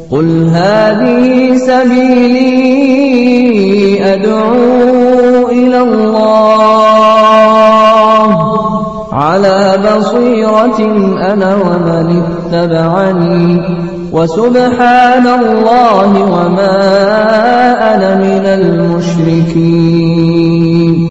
قل هذه سبيلي أدعو إلى الله على بصيرة أنا ومن اتبعني وسبحان الله وما أنا من المشركين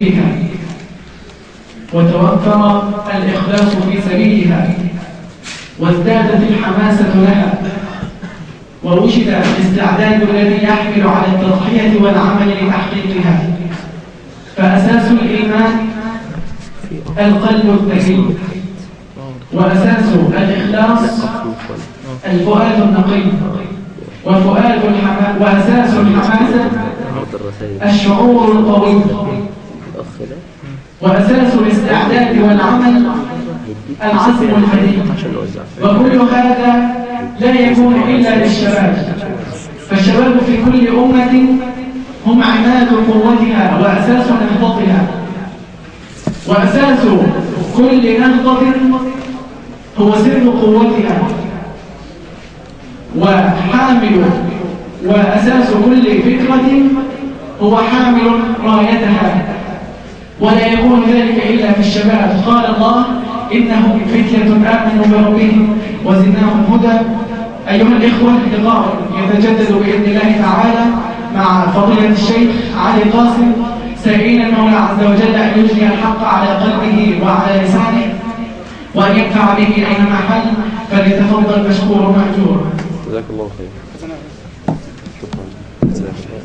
وتوفر الإخلاص في سبيلها وازدادت الحماسة لها ووجد الاستعداد الذي يحمل على التضحية والعمل لتحقيقها فأساس الإيمان القلب التقي وأساس الإخلاص الفؤاد النقي وفؤاد الحما وأساس الحماسة الشعور القوي وأساس الاستعداد والعمل العزم الحديد وكل هذا لا يكون إلا للشباب فالشباب في كل أمة هم عماد قوتها وأساس نهضتها وأساس كل نهضة هو سر قوتها وحامل وأساس كل فكرة هو حامل رايتها ولا يكون ذلك إلا في الشباب قال الله إنهم فتية آمنوا بربهم وزدناهم هدى أيها الإخوة لقاء يتجدد بإذن الله تعالى مع فضيلة الشيخ علي قاسم سائلين المولى عز وجل أن يجري الحق على قلبه وعلى لسانه وأن ينفع به أينما حل فليتفضل مشكورا مأجورا جزاك الله خير شكرا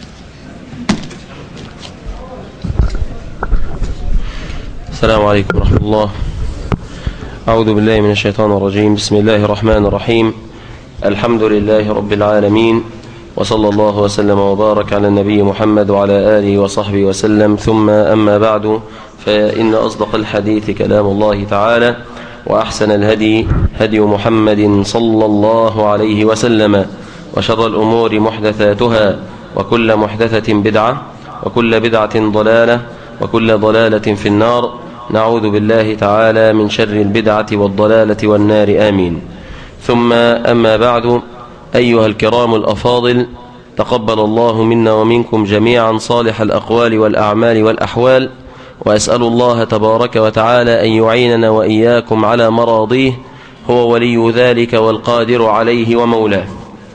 السلام عليكم ورحمة الله أعوذ بالله من الشيطان الرجيم بسم الله الرحمن الرحيم الحمد لله رب العالمين وصلى الله وسلم وبارك على النبي محمد وعلى آله وصحبه وسلم ثم أما بعد فإن أصدق الحديث كلام الله تعالى وأحسن الهدي هدي محمد صلى الله عليه وسلم وشر الأمور محدثاتها وكل محدثة بدعة وكل بدعة ضلالة وكل ضلالة في النار نعوذ بالله تعالى من شر البدعة والضلالة والنار آمين ثم أما بعد أيها الكرام الأفاضل تقبل الله منا ومنكم جميعا صالح الأقوال والأعمال والأحوال وأسأل الله تبارك وتعالى أن يعيننا وإياكم على مراضيه هو ولي ذلك والقادر عليه ومولاه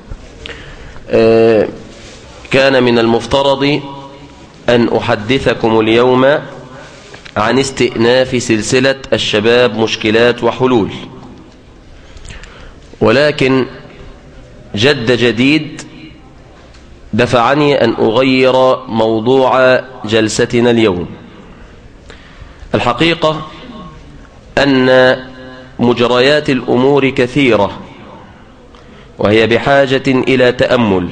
آه كان من المفترض أن أحدثكم اليوم عن استئناف سلسلة الشباب مشكلات وحلول ولكن جد جديد دفعني أن أغير موضوع جلستنا اليوم الحقيقة أن مجريات الأمور كثيرة وهي بحاجة إلى تأمل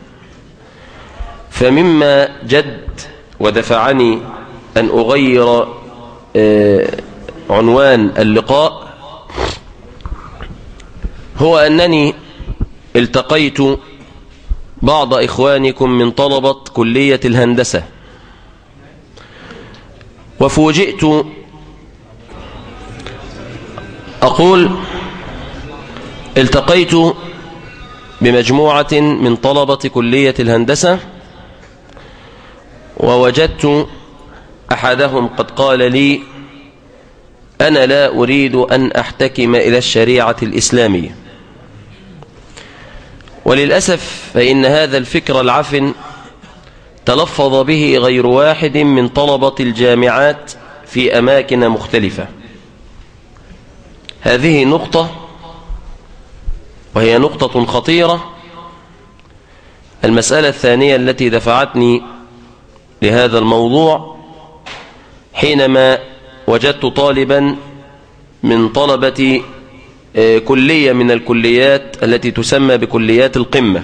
فمما جد ودفعني أن أغير عنوان اللقاء هو أنني التقيت بعض إخوانكم من طلبة كلية الهندسة وفوجئت أقول التقيت بمجموعة من طلبة كلية الهندسة ووجدت أحدهم قد قال لي أنا لا أريد أن أحتكم إلى الشريعة الإسلامية وللأسف فإن هذا الفكر العفن تلفظ به غير واحد من طلبة الجامعات في أماكن مختلفة هذه نقطة وهي نقطة خطيرة المسألة الثانية التي دفعتني لهذا الموضوع حينما وجدت طالبا من طلبة كلية من الكليات التي تسمى بكليات القمة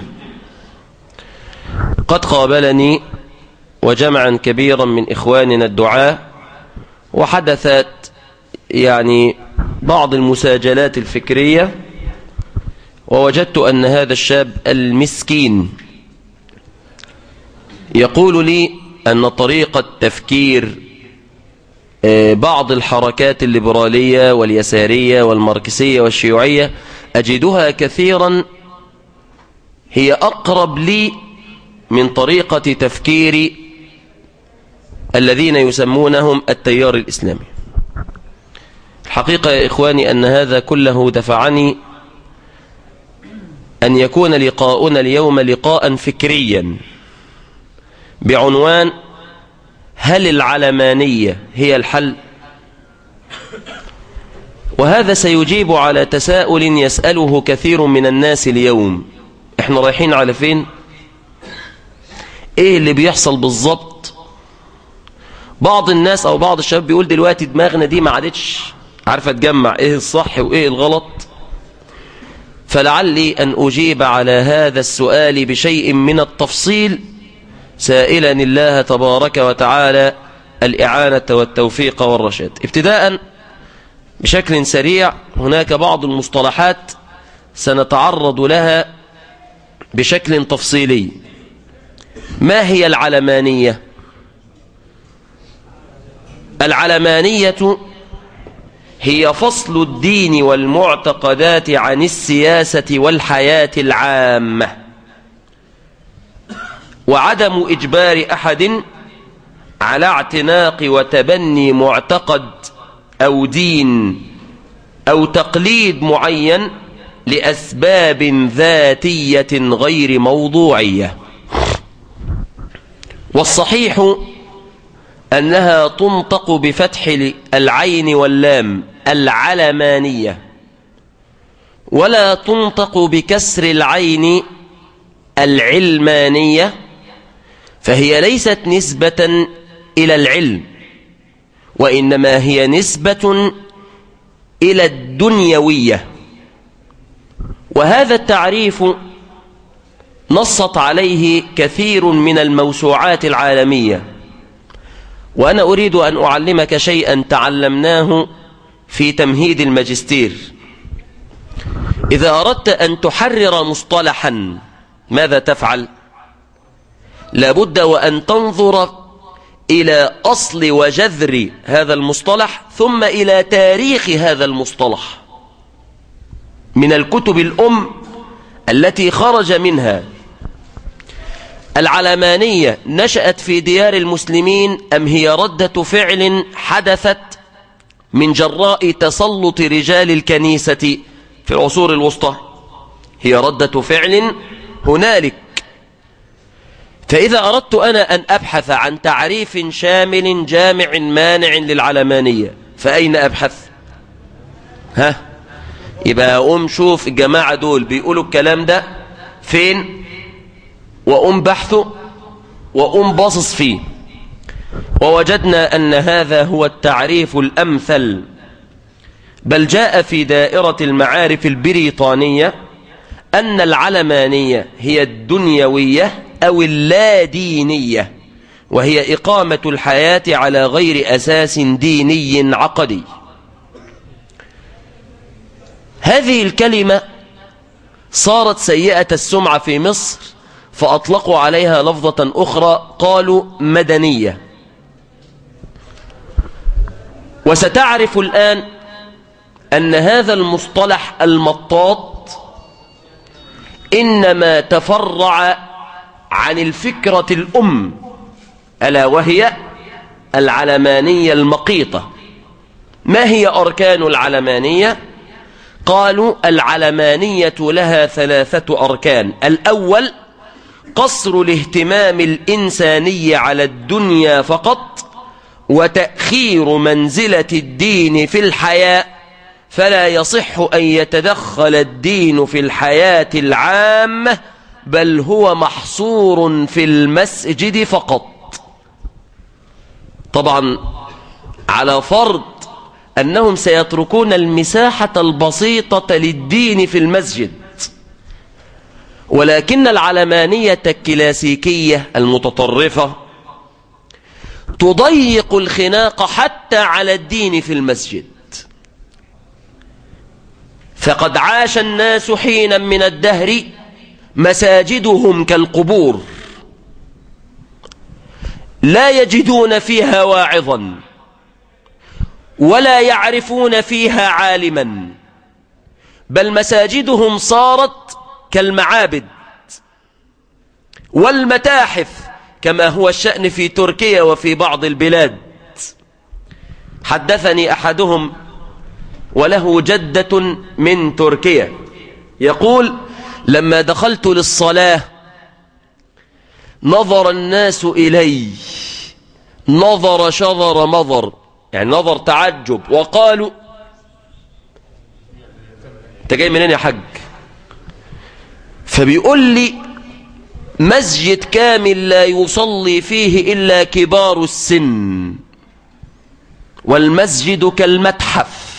قد قابلني وجمعا كبيرا من إخواننا الدعاة وحدثت يعني بعض المساجلات الفكرية ووجدت أن هذا الشاب المسكين يقول لي أن طريقة تفكير بعض الحركات الليبرالية واليسارية والماركسية والشيوعية أجدها كثيرا هي أقرب لي من طريقة تفكير الذين يسمونهم التيار الإسلامي الحقيقة يا إخواني أن هذا كله دفعني أن يكون لقاؤنا اليوم لقاء فكريا بعنوان هل العلمانية هي الحل وهذا سيجيب على تساؤل يسأله كثير من الناس اليوم احنا رايحين على فين ايه اللي بيحصل بالظبط بعض الناس او بعض الشباب بيقول دلوقتي دماغنا دي ما عادتش عارفة تجمع ايه الصح وايه الغلط فلعلي ان اجيب على هذا السؤال بشيء من التفصيل سائلا الله تبارك وتعالى الإعانة والتوفيق والرشاد ابتداء بشكل سريع هناك بعض المصطلحات سنتعرض لها بشكل تفصيلي ما هي العلمانية العلمانية هي فصل الدين والمعتقدات عن السياسة والحياة العامة وعدم إجبار أحد على اعتناق وتبني معتقد أو دين أو تقليد معين لأسباب ذاتية غير موضوعية والصحيح أنها تنطق بفتح العين واللام العلمانية ولا تنطق بكسر العين العلمانية فهي ليست نسبة إلى العلم وإنما هي نسبة إلى الدنيوية وهذا التعريف نصت عليه كثير من الموسوعات العالمية وأنا أريد أن أعلمك شيئا تعلمناه في تمهيد الماجستير إذا أردت أن تحرر مصطلحا ماذا تفعل لابد وأن تنظر إلى أصل وجذر هذا المصطلح ثم إلى تاريخ هذا المصطلح من الكتب الأم التي خرج منها العلمانية نشأت في ديار المسلمين أم هي ردة فعل حدثت من جراء تسلط رجال الكنيسة في العصور الوسطى هي ردة فعل هنالك فإذا أردت أنا أن أبحث عن تعريف شامل جامع مانع للعلمانية فأين أبحث ها يبقى أقوم شوف الجماعة دول بيقولوا الكلام ده فين وأقوم بحثه وأقوم باصص فيه ووجدنا أن هذا هو التعريف الأمثل بل جاء في دائرة المعارف البريطانية أن العلمانية هي الدنيوية أو اللادينية وهي إقامة الحياة على غير أساس ديني عقدي هذه الكلمة صارت سيئة السمعة في مصر فأطلقوا عليها لفظة أخرى قالوا مدنية وستعرف الآن أن هذا المصطلح المطاط إنما تفرع عن الفكرة الأم ألا وهي العلمانية المقيطة ما هي أركان العلمانية؟ قالوا العلمانية لها ثلاثة أركان الأول قصر الاهتمام الإنساني على الدنيا فقط وتأخير منزلة الدين في الحياة فلا يصح أن يتدخل الدين في الحياة العامة بل هو محصور في المسجد فقط طبعا على فرض أنهم سيتركون المساحة البسيطة للدين في المسجد ولكن العلمانية الكلاسيكية المتطرفة تضيق الخناق حتى على الدين في المسجد فقد عاش الناس حينا من الدهر مساجدهم كالقبور لا يجدون فيها واعظا ولا يعرفون فيها عالما بل مساجدهم صارت كالمعابد والمتاحف كما هو الشأن في تركيا وفي بعض البلاد حدثني أحدهم وله جدة من تركيا يقول لما دخلت للصلاة نظر الناس إلي نظر شظر مظر يعني نظر تعجب وقالوا انت جاي منين يا حاج فبيقول لي مسجد كامل لا يصلي فيه إلا كبار السن والمسجد كالمتحف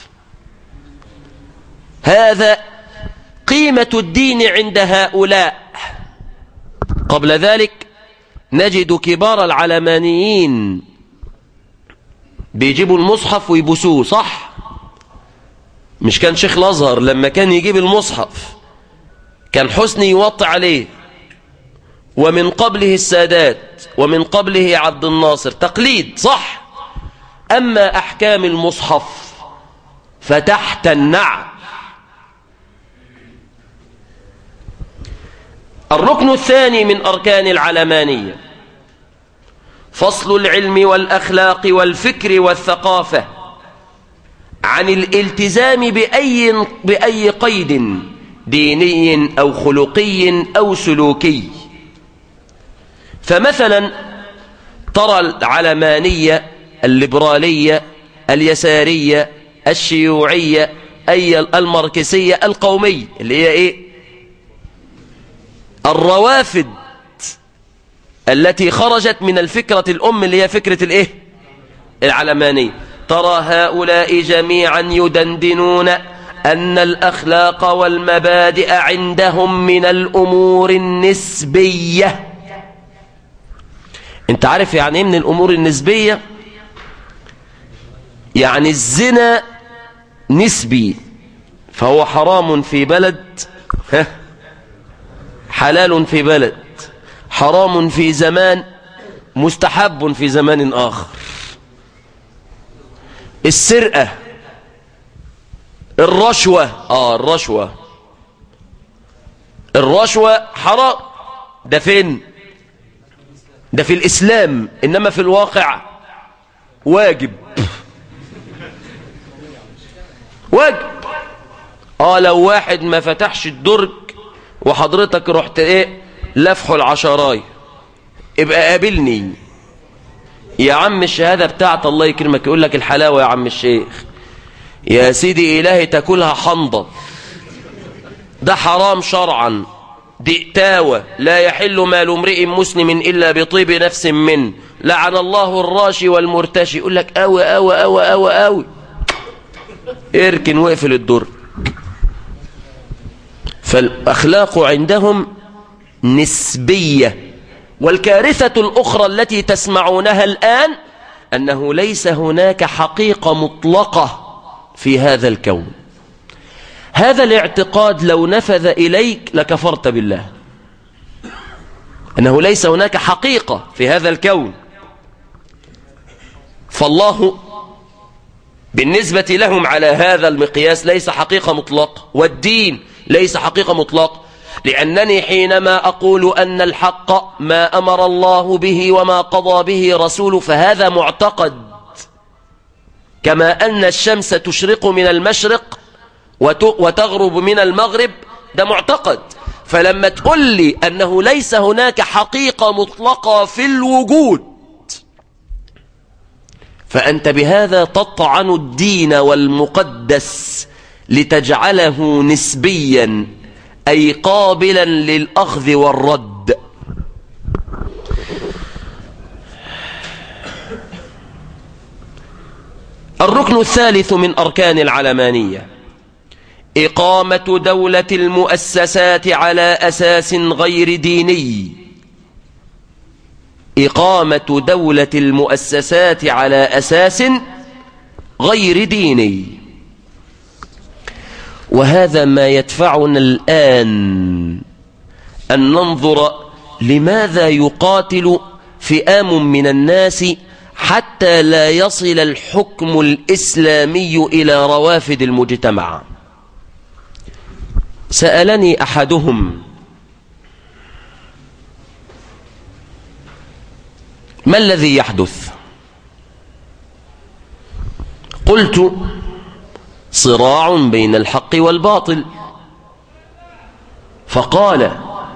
هذا قيمة الدين عند هؤلاء قبل ذلك نجد كبار العلمانيين بيجيبوا المصحف ويبوسوه صح مش كان شيخ الازهر لما كان يجيب المصحف كان حسني يوطي عليه ومن قبله السادات ومن قبله عبد الناصر تقليد صح أما أحكام المصحف فتحت النعم الركن الثاني من أركان العلمانية فصل العلم والأخلاق والفكر والثقافة عن الالتزام بأي, بأي قيد ديني أو خلقي أو سلوكي فمثلا ترى العلمانية الليبرالية اليسارية الشيوعية أي الماركسية القومية اللي هي إيه الروافد التي خرجت من الفكرة الأم اللي هي فكرة الإيه العلمانية ترى هؤلاء جميعا يدندنون أن الأخلاق والمبادئ عندهم من الأمور النسبية انت عارف يعني ايه من الأمور النسبية يعني الزنا نسبي فهو حرام في بلد ها حلال في بلد حرام في زمان مستحب في زمان آخر السرقة الرشوة آه الرشوة الرشوة حرام ده فين ده في الإسلام إنما في الواقع واجب واجب آه لو واحد ما فتحش الدرج وحضرتك رحت ايه لفحه العشراي ابقى قابلني يا عم الشهادة بتاعت الله يكرمك يقول لك الحلاوة يا عم الشيخ يا سيدي إلهي تاكلها حنظة ده حرام شرعا دي اتاوة لا يحل مال امرئ مسلم إلا بطيب نفس منه لعن الله الراشي والمرتشي يقول لك أوي أوي أوي أوي أوي اركن واقفل الدر فالأخلاق عندهم نسبية والكارثة الأخرى التي تسمعونها الآن أنه ليس هناك حقيقة مطلقة في هذا الكون هذا الاعتقاد لو نفذ إليك لكفرت بالله أنه ليس هناك حقيقة في هذا الكون فالله بالنسبة لهم على هذا المقياس ليس حقيقة مطلقة والدين ليس حقيقة مطلقة لأنني حينما أقول أن الحق ما أمر الله به وما قضى به رسول فهذا معتقد كما أن الشمس تشرق من المشرق وتغرب من المغرب ده معتقد فلما تقول لي أنه ليس هناك حقيقة مطلقة في الوجود فأنت بهذا تطعن الدين والمقدس لتجعله نسبيا أي قابلا للأخذ والرد الركن الثالث من أركان العلمانية إقامة دولة المؤسسات على أساس غير ديني إقامة دولة المؤسسات على أساس غير ديني وهذا ما يدفعنا الآن أن ننظر لماذا يقاتل فئام من الناس حتى لا يصل الحكم الإسلامي إلى روافد المجتمع سألني أحدهم ما الذي يحدث قلت صراع بين الحق والباطل فقال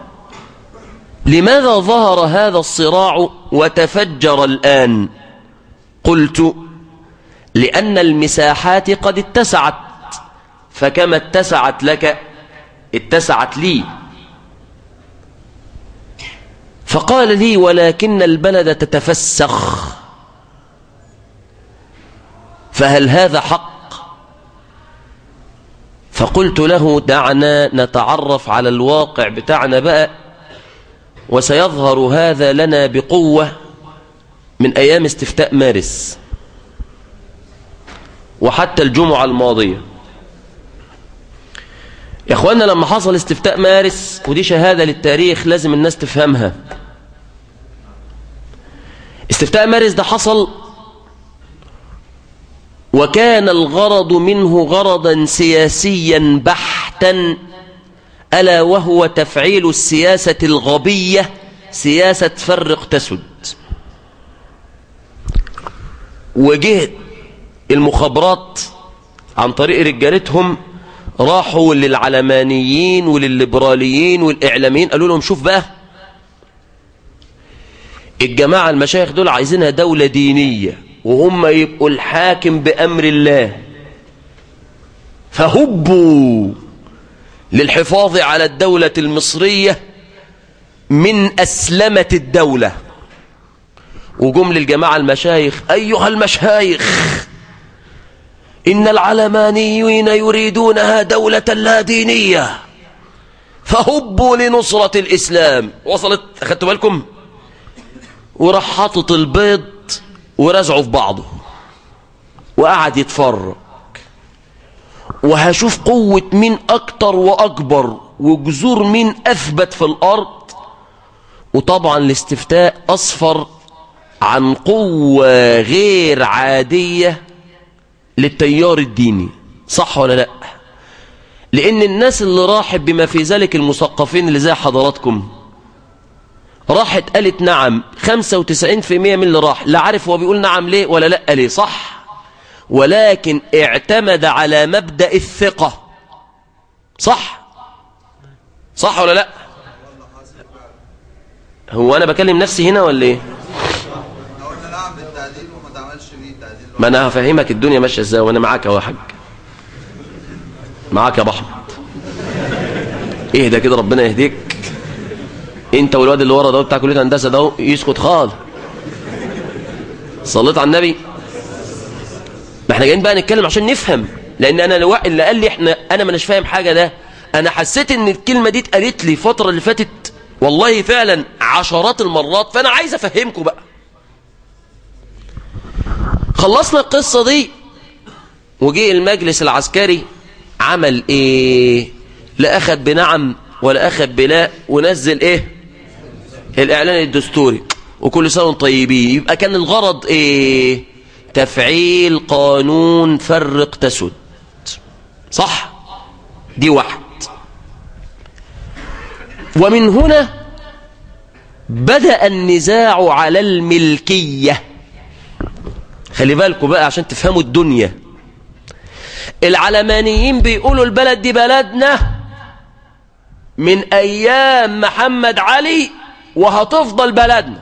لماذا ظهر هذا الصراع وتفجر الآن قلت لأن المساحات قد اتسعت فكما اتسعت لك اتسعت لي فقال لي ولكن البلد تتفسخ فهل هذا حق فقلت له دعنا نتعرف على الواقع بتاعنا بقى وسيظهر هذا لنا بقوة من أيام استفتاء مارس وحتى الجمعة الماضية يا اخوانا لما حصل استفتاء مارس ودي شهادة للتاريخ لازم الناس تفهمها استفتاء مارس ده حصل وكان الغرض منه غرضا سياسيا بحتا ألا وهو تفعيل السياسة الغبية سياسة فرق تسد وجه المخابرات عن طريق رجالتهم راحوا للعلمانيين وللليبراليين والإعلاميين قالوا لهم شوف بقى الجماعة المشايخ دول عايزينها دولة دينية وهم يبقوا الحاكم بأمر الله فهبوا للحفاظ على الدولة المصرية من أسلمة الدولة وجم للجماعة المشايخ أيها المشايخ إن العلمانيين يريدونها دولة لا دينية فهبوا لنصرة الإسلام وصلت أخذتوا بالكم وراح حاطط البيض ورزعه في بعضه وقعد يتفرج وهشوف قوة مين أكتر وأكبر وجذور مين أثبت في الأرض وطبعا الاستفتاء أصفر عن قوة غير عادية للتيار الديني صح ولا لا لأن الناس اللي راحت بما في ذلك المثقفين اللي زي حضراتكم راحت قالت نعم 95% من اللي راح لا عارف هو بيقول نعم ليه ولا لا ليه صح ولكن اعتمد على مبدأ الثقة صح صح ولا لا هو أنا بكلم نفسي هنا ولا ايه قلنا نعم بالتعديل وما تعملش بيه التعديل ما انا هفهمك الدنيا ماشيه ازاي وانا معاك يا حاج معاك يا ابو احمد اهدى كده ربنا يهديك انت والواد اللي ورا ده بتاع كليه هندسه ده يسكت خالص صليت على النبي ما احنا جايين بقى نتكلم عشان نفهم لان انا الوا... اللي قال لي احنا انا ما اناش فاهم حاجه ده انا حسيت ان الكلمه دي اتقالت لي الفتره اللي فاتت والله فعلا عشرات المرات فانا عايز افهمكم بقى خلصنا القصة دي وجي المجلس العسكري عمل ايه لا اخذ بنعم ولا اخذ بلا ونزل ايه الاعلان الدستوري وكل سنة وانتم طيبين يبقى كان الغرض ايه تفعيل قانون فرق تسد صح دي واحد ومن هنا بدأ النزاع على الملكيه خلي بالكم بقى عشان تفهموا الدنيا العلمانيين بيقولوا البلد دي بلدنا من ايام محمد علي وهتفضل بلدنا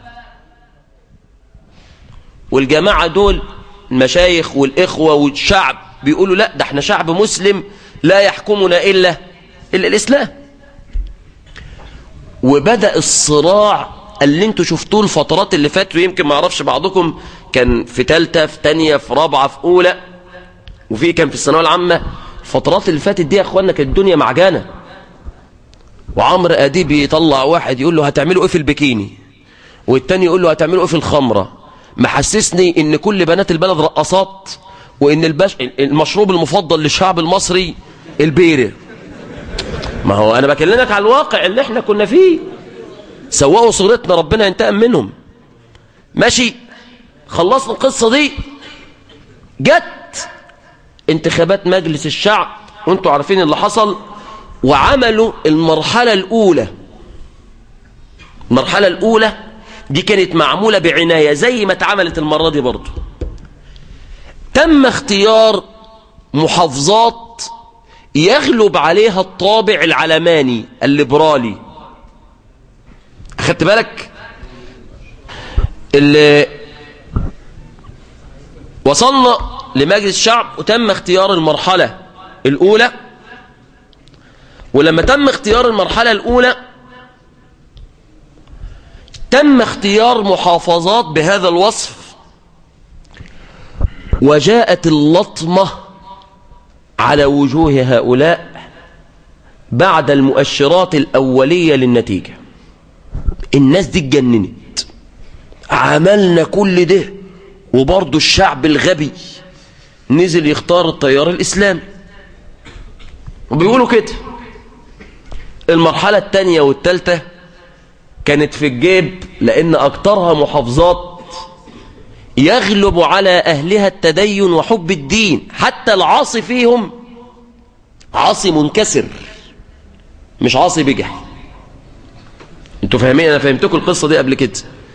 والجماعة دول المشايخ والإخوة والشعب بيقولوا لا ده احنا شعب مسلم لا يحكمنا إلا, إلا الإسلام وبدأ الصراع اللي انتوا شفتوه الفترات اللي فاتوا يمكن ما اعرفش بعضكم كان في تالتة في تانية في رابعة في أولى وفي كان في الثانويه العامة الفترات اللي فاتت دي يا اخوانا كانت الدنيا معجنة وعمرو أديب يطلع واحد يقول له هتعملوا ايه في البكيني والتاني يقول له هتعملوا ايه في الخمرة محسسني ان كل بنات البلد رقصات وان البش... المشروب المفضل للشعب المصري البيرة ما هو انا بكلمك على الواقع اللي احنا كنا فيه سوقوا صورتنا ربنا ينتقم منهم ماشي خلصنا القصة دي جت انتخابات مجلس الشعب وانتوا عارفين اللي حصل وعملوا المرحلة الأولى المرحلة الأولى دي كانت معمولة بعناية زي ما اتعملت المرة دي برضو تم اختيار محافظات يغلب عليها الطابع العلماني الليبرالي أخدت بالك اللي وصلنا لمجلس الشعب وتم اختيار المرحلة الأولى ولما تم اختيار المرحلة الأولى تم اختيار محافظات بهذا الوصف وجاءت اللطمة على وجوه هؤلاء بعد المؤشرات الأولية للنتيجة الناس دي اتجننت عملنا كل ده وبرضه الشعب الغبي نزل يختار التيار الإسلامي وبيقولوا كده المرحلة الثانية والثالثة كانت في الجيب لأن أكترها محافظات يغلب على أهلها التدين وحب الدين حتى العاصي فيهم عاصي منكسر مش عاصي بجح انتوا فاهمين انا فهمتكم القصة دي قبل كده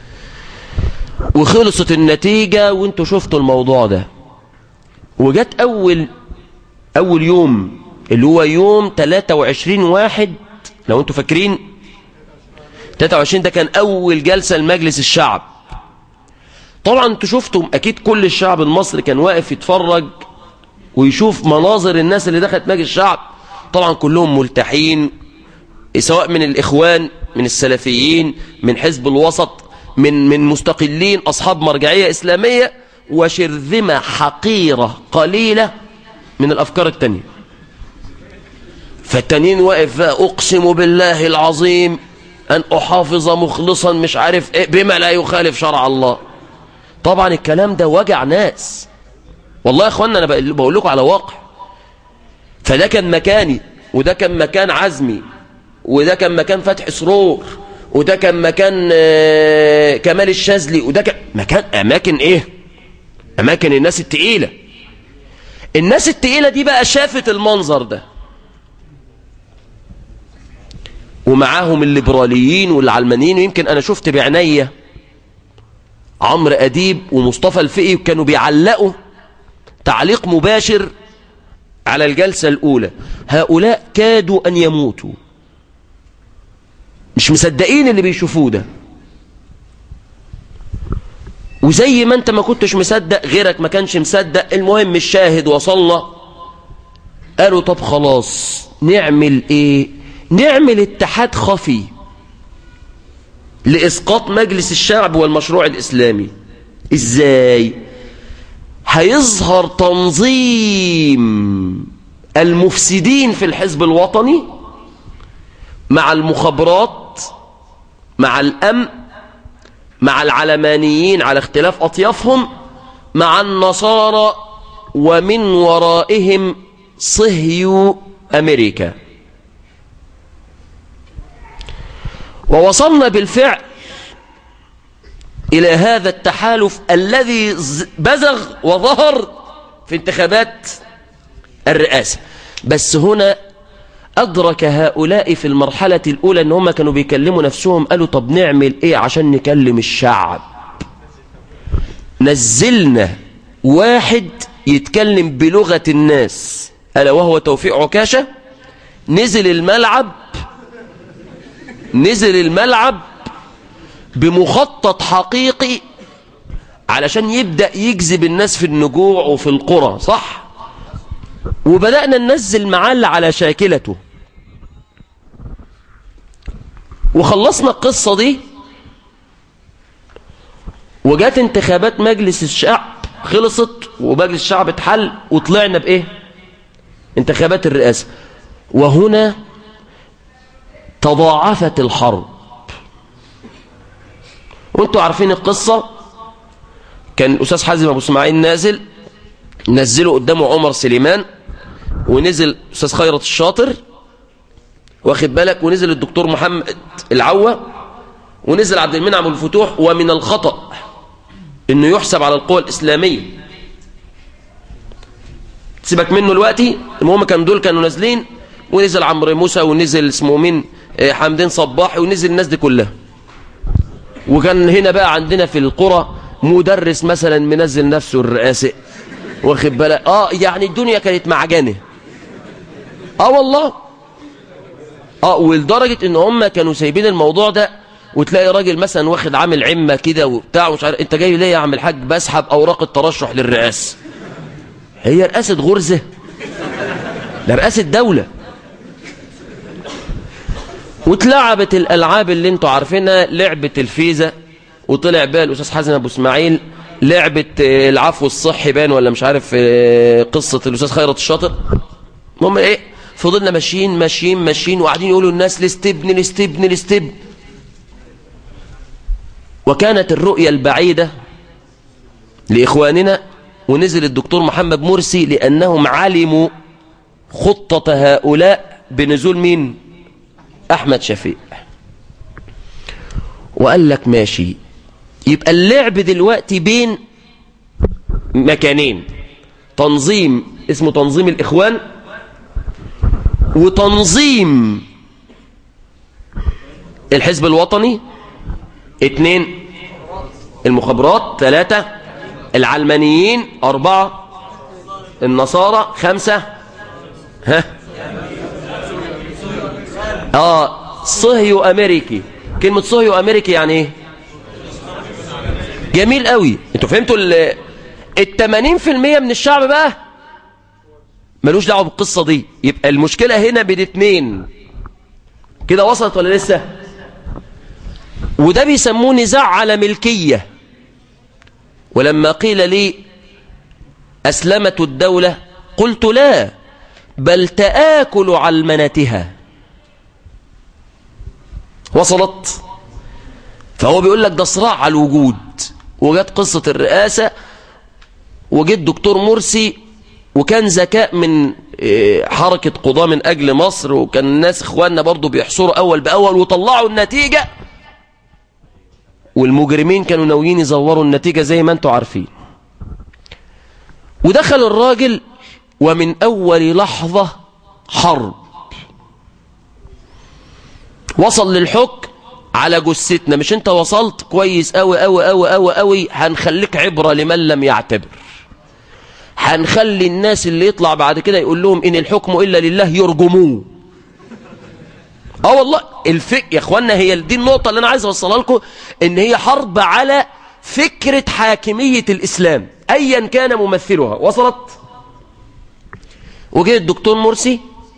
وخلصت النتيجة وانتوا شفتوا الموضوع ده وجت اول اول يوم اللي هو يوم 23 واحد لو انتوا فاكرين 23 ده كان اول جلسة لمجلس الشعب طبعا انتوا شفتم اكيد كل الشعب المصري كان واقف يتفرج ويشوف مناظر الناس اللي دخلت مجلس الشعب طبعا كلهم ملتحين سواء من الاخوان من السلفيين من حزب الوسط من من مستقلين اصحاب مرجعيه اسلاميه وشرذمه حقيره قليله من الافكار التانية فالتانيين واقف بقى اقسم بالله العظيم ان احافظ مخلصا مش عارف ايه بما لا يخالف شرع الله طبعا الكلام ده وجع ناس والله يا اخوانا انا بقول لكم على واقع فده كان مكاني وده كان مكان عزمي وده كان مكان فتح سرور وده كان مكان آه، كمال الشاذلي وده كان مكان اماكن ايه اماكن الناس التقيله الناس التقيله دي بقى شافت المنظر ده ومعاهم الليبراليين والعلمانيين ويمكن انا شفت بعينيا عمرو اديب ومصطفى الفقي كانوا بيعلقوا تعليق مباشر على الجلسه الاولى هؤلاء كادوا ان يموتوا مش مصدقين اللي بيشوفوه ده وزي ما انت ما كنتش مصدق غيرك ما كانش مصدق المهم الشاهد وصلنا قالوا طب خلاص نعمل ايه نعمل اتحاد خفي لإسقاط مجلس الشعب والمشروع الإسلامي إزاي هيظهر تنظيم المفسدين في الحزب الوطني مع المخابرات مع الأمن مع العلمانيين على اختلاف أطيافهم مع النصارى ومن ورائهم صهيو أمريكا ووصلنا بالفعل إلى هذا التحالف الذي بزغ وظهر في انتخابات الرئاسة بس هنا أدرك هؤلاء في المرحلة الأولى أن هم كانوا بيكلموا نفسهم قالوا طب نعمل إيه عشان نكلم الشعب نزلنا واحد يتكلم بلغة الناس ألا وهو توفيق عكاشة نزل الملعب نزل الملعب بمخطط حقيقي علشان يبدأ يجذب الناس في النجوع وفي القرى صح وبدأنا ننزل معاه على شاكلته وخلصنا القصة دي وجات انتخابات مجلس الشعب خلصت ومجلس الشعب اتحل وطلعنا بإيه انتخابات الرئاسة وهنا تضاعفت الحرب وانتوا عارفين القصة كان الأستاذ حازم أبو اسماعيل نازل نزله قدامه عمر سليمان ونزل أستاذ خيرت الشاطر واخد بالك ونزل الدكتور محمد العوة ونزل عبد المنعم الفتوح ومن الخطأ انه يحسب على القوى الإسلامية سيبك منه دلوقتي المهم كان دول كانوا نازلين ونزل عمرو موسى ونزل اسمه مين حمدين صباحي ونزل الناس دي كلها وكان هنا بقى عندنا في القرى مدرس مثلا منزل نفسه الرئاسة واخد بالك اه يعني الدنيا كانت معجنة اه والله اه ولدرجة ان هم كانوا سايبين الموضوع ده وتلاقي راجل مثلا واخد عامل عمة كده وبتاع ومش عارف انت جاي ليه يا عم الحاج بسحب اوراق الترشح للرئاسة هي رئاسة غرزة ده رئاسة دولة واتلعبت الالعاب اللي انتوا عارفينها لعبة الفيزا وطلع بقى الاستاذ حازم ابو اسماعيل لعبة آه، العفو الصحي بان ولا مش عارف آه، قصة الاستاذ خيرت الشاطر المهم ايه فضلنا ماشيين ماشيين ماشيين وقاعدين يقولوا الناس الاستبن الاستبن الاستبن وكانت الرؤية البعيدة لإخواننا ونزل الدكتور محمد مرسي لأنهم علموا خطة هؤلاء بنزول مين أحمد شفيق وقال لك ماشي يبقى اللعب دلوقتي بين مكانين تنظيم اسمه تنظيم الإخوان وتنظيم الحزب الوطني اتنين المخابرات ثلاثة العلمانيين أربعة النصارى خمسة ها اه صهيو أمريكي كلمة صهيو أمريكي يعني ايه جميل قوي انتوا فهمتوا ال التمانين في المية من الشعب بقى ملوش دعوة بالقصة دي يبقى المشكلة هنا بين اتنين كده وصلت ولا لسه وده بيسموه نزاع على ملكية ولما قيل لي أسلمت الدولة قلت لا بل تآكل علمنتها وصلت فهو بيقول لك ده صراع على الوجود وجت قصة الرئاسة وجت دكتور مرسي وكان ذكاء من إيه، حركة قضاة من أجل مصر وكان الناس إخواننا برضو بيحصروا أول بأول وطلعوا النتيجة والمجرمين كانوا ناويين يزوروا النتيجة زي ما انتوا عارفين ودخل الراجل ومن أول لحظة حرب وصل للحكم على جثتنا مش انت وصلت كويس قوي قوي قوي قوي قوي هنخليك عبرة لمن لم يعتبر هنخلي الناس اللي يطلع بعد كده يقول لهم ان الحكم الا لله يرجموه اه والله الفك يا اخوانا هي دي النقطة اللي انا عايز اوصلها لكم ان هي حرب على فكرة حاكمية الاسلام ايا كان ممثلها وصلت وجه الدكتور مرسي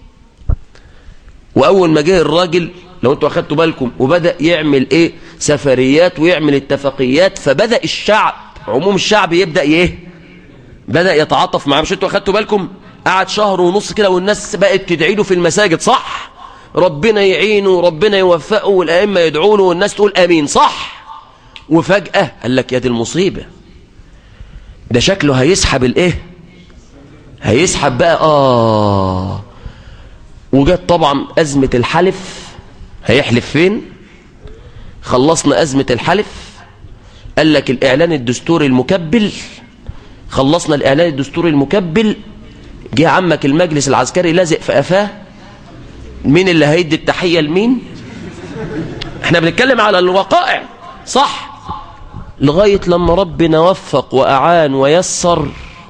واول ما جه الراجل لو انتوا اخدتوا بالكم وبدأ يعمل ايه سفريات ويعمل اتفاقيات فبدأ الشعب عموم الشعب يبدأ ايه بدأ يتعاطف معاه مش انتوا اخدتوا بالكم قعد شهر ونص كده والناس بقت تدعي له في المساجد صح ربنا يعينه ربنا يوفقه والائمه يدعوا له والناس تقول امين صح وفجأة قال لك يا دي المصيبة ده شكله هيسحب الايه هيسحب بقى اه وجت طبعا أزمة الحلف هيحلف فين خلصنا أزمة الحلف قال لك الإعلان الدستوري المكبل خلصنا الإعلان الدستوري المكبل جه عمك المجلس العسكري لازق في قفاه مين اللي هيدي التحية لمين احنا بنتكلم على الوقائع صح لغاية لما ربنا وفق وأعان ويسر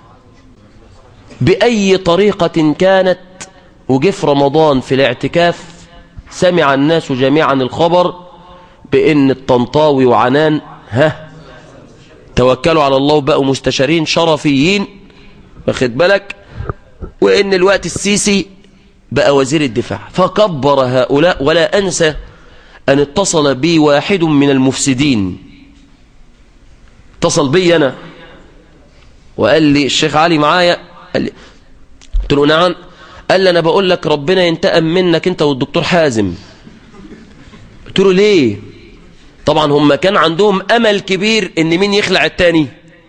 بأي طريقة كانت وجه في رمضان في الاعتكاف سمع الناس جميعا الخبر بأن الطنطاوي وعنان ها توكلوا على الله وبقوا مستشارين شرفيين واخد بالك وأن الوقت السيسي بقى وزير الدفاع فكبر هؤلاء ولا أنسى أن اتصل بي واحد من المفسدين اتصل بي أنا وقال لي الشيخ علي معايا قال لي قلت له نعم قال لي أنا بقول لك ربنا ينتقم منك أنت والدكتور حازم قلت له ليه طبعا هم كان عندهم أمل كبير إن مين يخلع التاني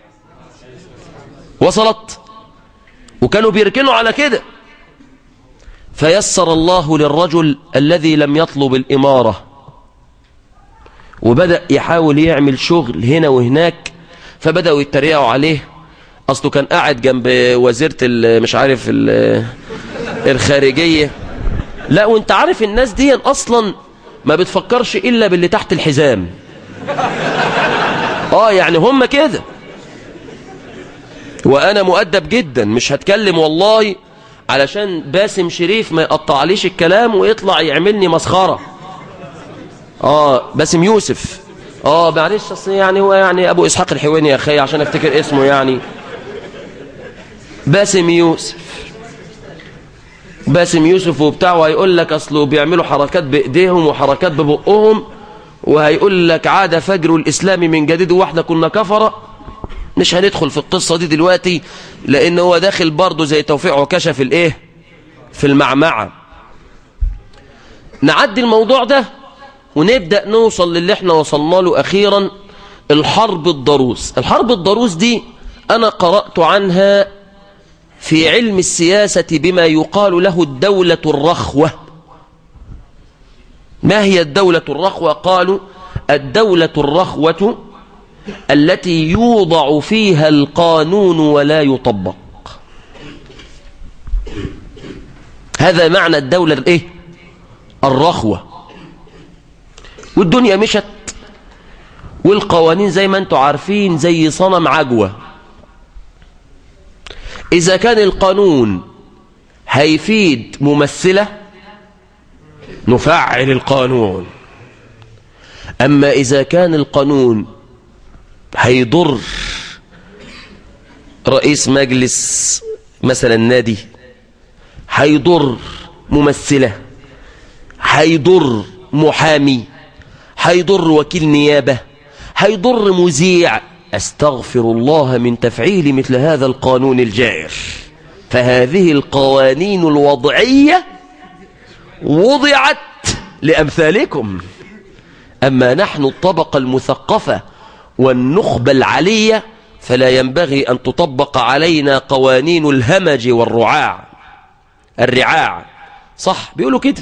وصلت وكانوا بيركنوا على كده فيسر الله للرجل الذي لم يطلب الإمارة وبدأ يحاول يعمل شغل هنا وهناك فبدأوا يتريقوا عليه أصله كان قاعد جنب وزيرة ال- مش عارف ال- الخارجية لا وانت عارف الناس دي أصلا ما بتفكرش إلا باللي تحت الحزام اه يعني هم كده وانا مؤدب جدا مش هتكلم والله علشان باسم شريف ما يقطعليش الكلام ويطلع يعملني مسخرة اه باسم يوسف اه معلش اصل يعني هو يعني ابو اسحاق الحويني يا اخي عشان افتكر اسمه يعني باسم يوسف باسم يوسف وبتاع وهيقول لك اصله بيعملوا حركات بايديهم وحركات ببقهم وهيقول لك عاد فجر الاسلام من جديد واحنا كنا كفره مش هندخل في القصة دي دلوقتي لان هو داخل برضه زي توفيق عكاشة في الايه في المعمعة نعدي الموضوع ده ونبدأ نوصل للي احنا وصلنا له اخيرا الحرب الضروس الحرب الضروس دي انا قرأت عنها في علم السياسة بما يقال له الدولة الرخوة ما هي الدولة الرخوة قالوا الدولة الرخوة التي يوضع فيها القانون ولا يطبق هذا معنى الدولة الايه الرخوة والدنيا مشت والقوانين زي ما انتم عارفين زي صنم عجوة إذا كان القانون هيفيد ممثلة نفعل القانون أما إذا كان القانون هيضر رئيس مجلس مثلا نادي هيضر ممثلة هيضر محامي هيضر وكيل نيابة هيضر مذيع استغفر الله من تفعيل مثل هذا القانون الجائر فهذه القوانين الوضعية وضعت لأمثالكم أما نحن الطبقة المثقفة والنخبة العلية فلا ينبغي أن تطبق علينا قوانين الهمج والرعاع الرعاع صح بيقولوا كده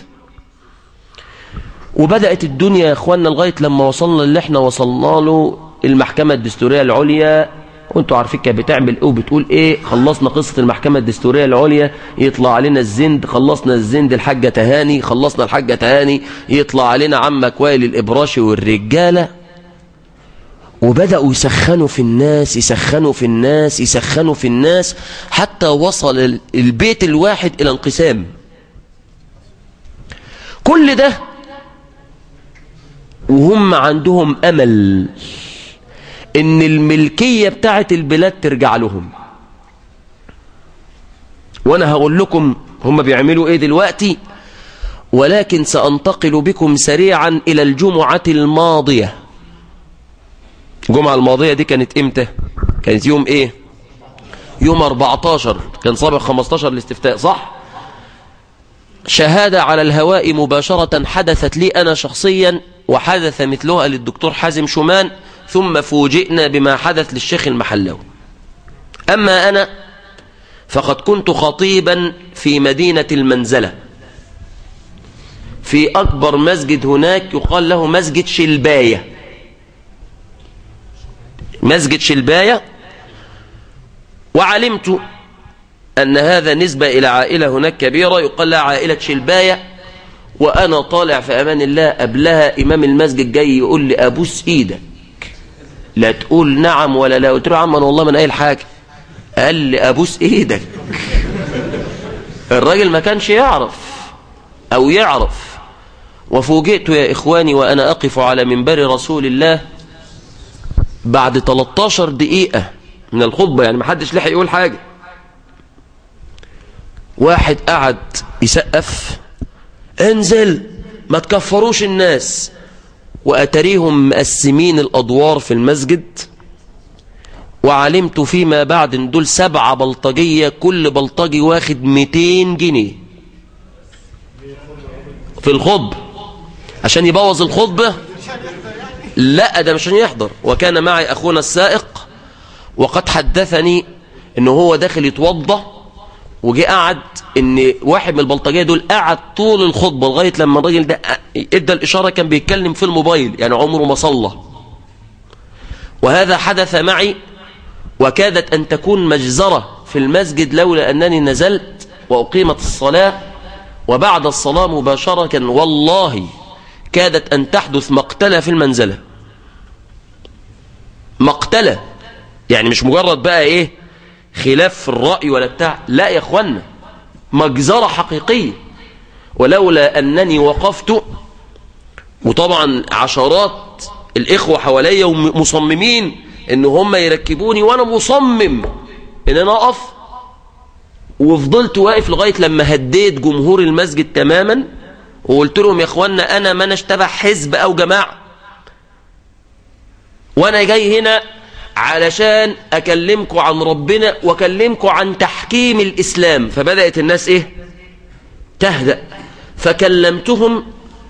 وبدأت الدنيا يا اخوانا لغاية لما وصلنا اللي احنا وصلنا له المحكمة الدستورية العليا وانتوا عارفين كانت بتعمل ايه وبتقول ايه خلصنا قصة المحكمة الدستورية العليا يطلع علينا الزند خلصنا الزند الحاجة تهاني خلصنا الحاجة تهاني يطلع علينا عمك وائل الإبراشي والرجالة وبدأوا يسخنوا في الناس يسخنوا في الناس يسخنوا في الناس حتى وصل البيت الواحد إلى انقسام كل ده وهم عندهم أمل إن الملكية بتاعت البلاد ترجع لهم وأنا هقول لكم هم بيعملوا إيه دلوقتي ولكن سأنتقل بكم سريعا إلى الجمعة الماضية الجمعة الماضية دي كانت إمتى كانت يوم إيه يوم 14 كان سابق 15 الاستفتاء صح شهادة على الهواء مباشرة حدثت لي أنا شخصيا وحدث مثلها للدكتور حازم شومان ثم فوجئنا بما حدث للشيخ المحلاوي أما أنا فقد كنت خطيبا في مدينة المنزلة في أكبر مسجد هناك يقال له مسجد شلباية مسجد شلباية وعلمت أن هذا نسبة إلى عائلة هناك كبيرة يقال لها عائلة شلباية وأنا طالع في أمان الله قبلها إمام المسجد جاي يقول لي أبوس إيدك لا تقول نعم ولا لا قلت له عم أنا والله من أي حاجة قال لي أبوس إيدك الراجل ما كانش يعرف أو يعرف وفوجئت يا إخواني وأنا أقف على منبر رسول الله بعد 13 دقيقة من الخطبة يعني ما حدش لحق يقول حاجة واحد قعد يسقف انزل ما تكفروش الناس وأتريهم مقسمين الأدوار في المسجد وعلمت فيما بعد ان دول سبعة بلطجية كل بلطجي واخد 200 جنيه في الخطبة عشان يبوظ الخطبة لا ده مش عشان يحضر وكان معي أخونا السائق وقد حدثني انه هو داخل يتوضى وجي قعد ان واحد من البلطجيه دول قعد طول الخطبه لغايه لما الراجل ده ادى الاشاره كان بيتكلم في الموبايل يعني عمره ما صلى وهذا حدث معي وكادت ان تكون مجزره في المسجد لولا انني نزلت واقيمت الصلاه وبعد الصلاه مباشره والله كادت ان تحدث مقتله في المنزله مقتلة يعني مش مجرد بقى ايه خلاف في الرأي ولا بتاع لا يا اخوانا مجزرة حقيقية ولولا أنني وقفت وطبعا عشرات الإخوة حواليا ومصممين ان هم يركبوني وانا مصمم ان انا اقف وفضلت واقف لغاية لما هديت جمهور المسجد تماما وقلت لهم يا اخوانا انا ما نشتبه حزب او جماعة وانا جاي هنا علشان اكلمكم عن ربنا واكلمكم عن تحكيم الاسلام فبدأت الناس ايه تهدأ فكلمتهم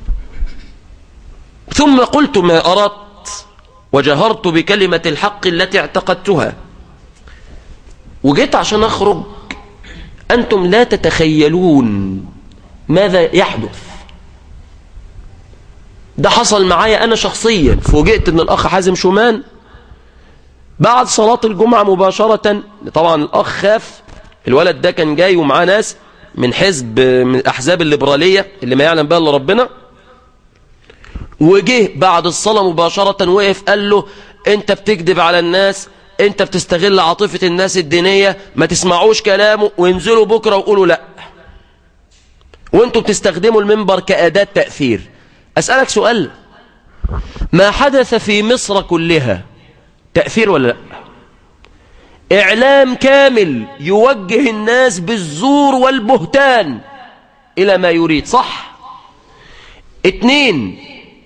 ثم قلت ما أردت وجهرت بكلمة الحق التي اعتقدتها وجيت عشان أخرج أنتم لا تتخيلون ماذا يحدث ده حصل معايا أنا شخصيا فوجئت أن الأخ حازم شومان بعد صلاة الجمعة مباشرة طبعا الأخ خاف الولد ده كان جاي ومعاه ناس من حزب من الأحزاب الليبرالية اللي ما يعلم بها إلا ربنا وجه بعد الصلاة مباشرة وقف قال له انت بتكذب على الناس انت بتستغل عاطفة الناس الدينية ما تسمعوش كلامه وانزلوا بكرة وقولوا لا وانتوا بتستخدموا المنبر كأداة تأثير أسألك سؤال ما حدث في مصر كلها تأثير ولا لا إعلام كامل يوجه الناس بالزور والبهتان إلى ما يريد صح اتنين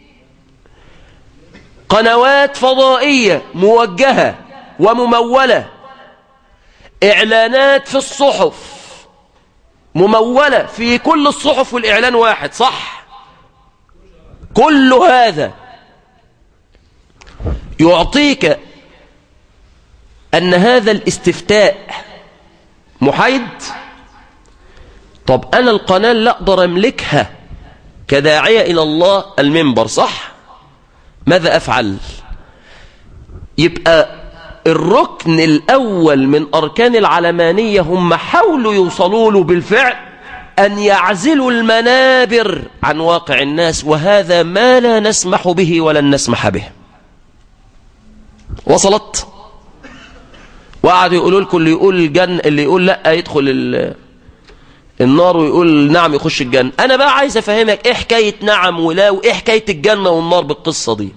قنوات فضائية موجهة وممولة إعلانات في الصحف ممولة في كل الصحف والإعلان واحد صح كل هذا يعطيك أن هذا الاستفتاء محايد طب أنا القناة لا أقدر أملكها كداعية إلى الله المنبر صح ماذا أفعل يبقى الركن الأول من أركان العلمانية هم حاولوا يوصلوا له بالفعل أن يعزلوا المنابر عن واقع الناس وهذا ما لا نسمح به ولن نسمح به وصلت وقعدوا يقولوا لكم اللي يقول الجن اللي يقول لا يدخل النار ويقول نعم يخش الجنة أنا بقى عايز أفهمك إيه حكاية نعم ولا وإيه حكاية الجنة والنار بالقصة دي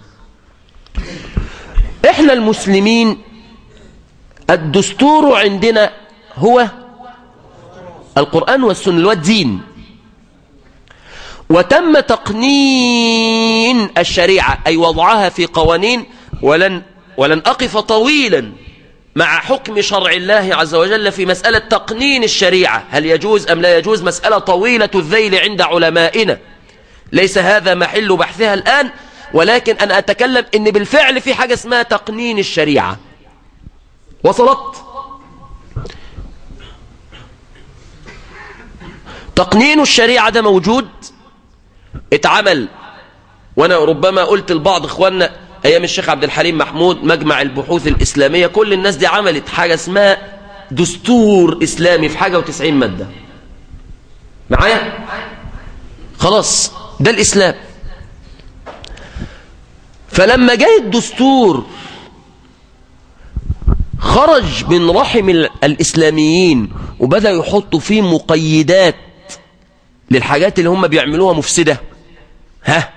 إحنا المسلمين الدستور عندنا هو القرآن والسنة اللي هو الدين وتم تقنين الشريعة أي وضعها في قوانين ولن, ولن أقف طويلا مع حكم شرع الله عز وجل في مسألة تقنين الشريعة هل يجوز أم لا يجوز مسألة طويلة الذيل عند علمائنا ليس هذا محل بحثها الآن ولكن أنا أتكلم أن بالفعل في حاجة اسمها تقنين الشريعة وصلت تقنين الشريعة ده موجود اتعمل وانا ربما قلت لبعض اخواننا ايام الشيخ عبد الحليم محمود مجمع البحوث الاسلامية كل الناس دي عملت حاجة اسمها دستور اسلامي في حاجة وتسعين مادة معايا خلاص ده الاسلام فلما جاء الدستور خرج من رحم الإسلاميين وبدأ يحطوا فيه مقيدات للحاجات اللي هم بيعملوها مفسدة ها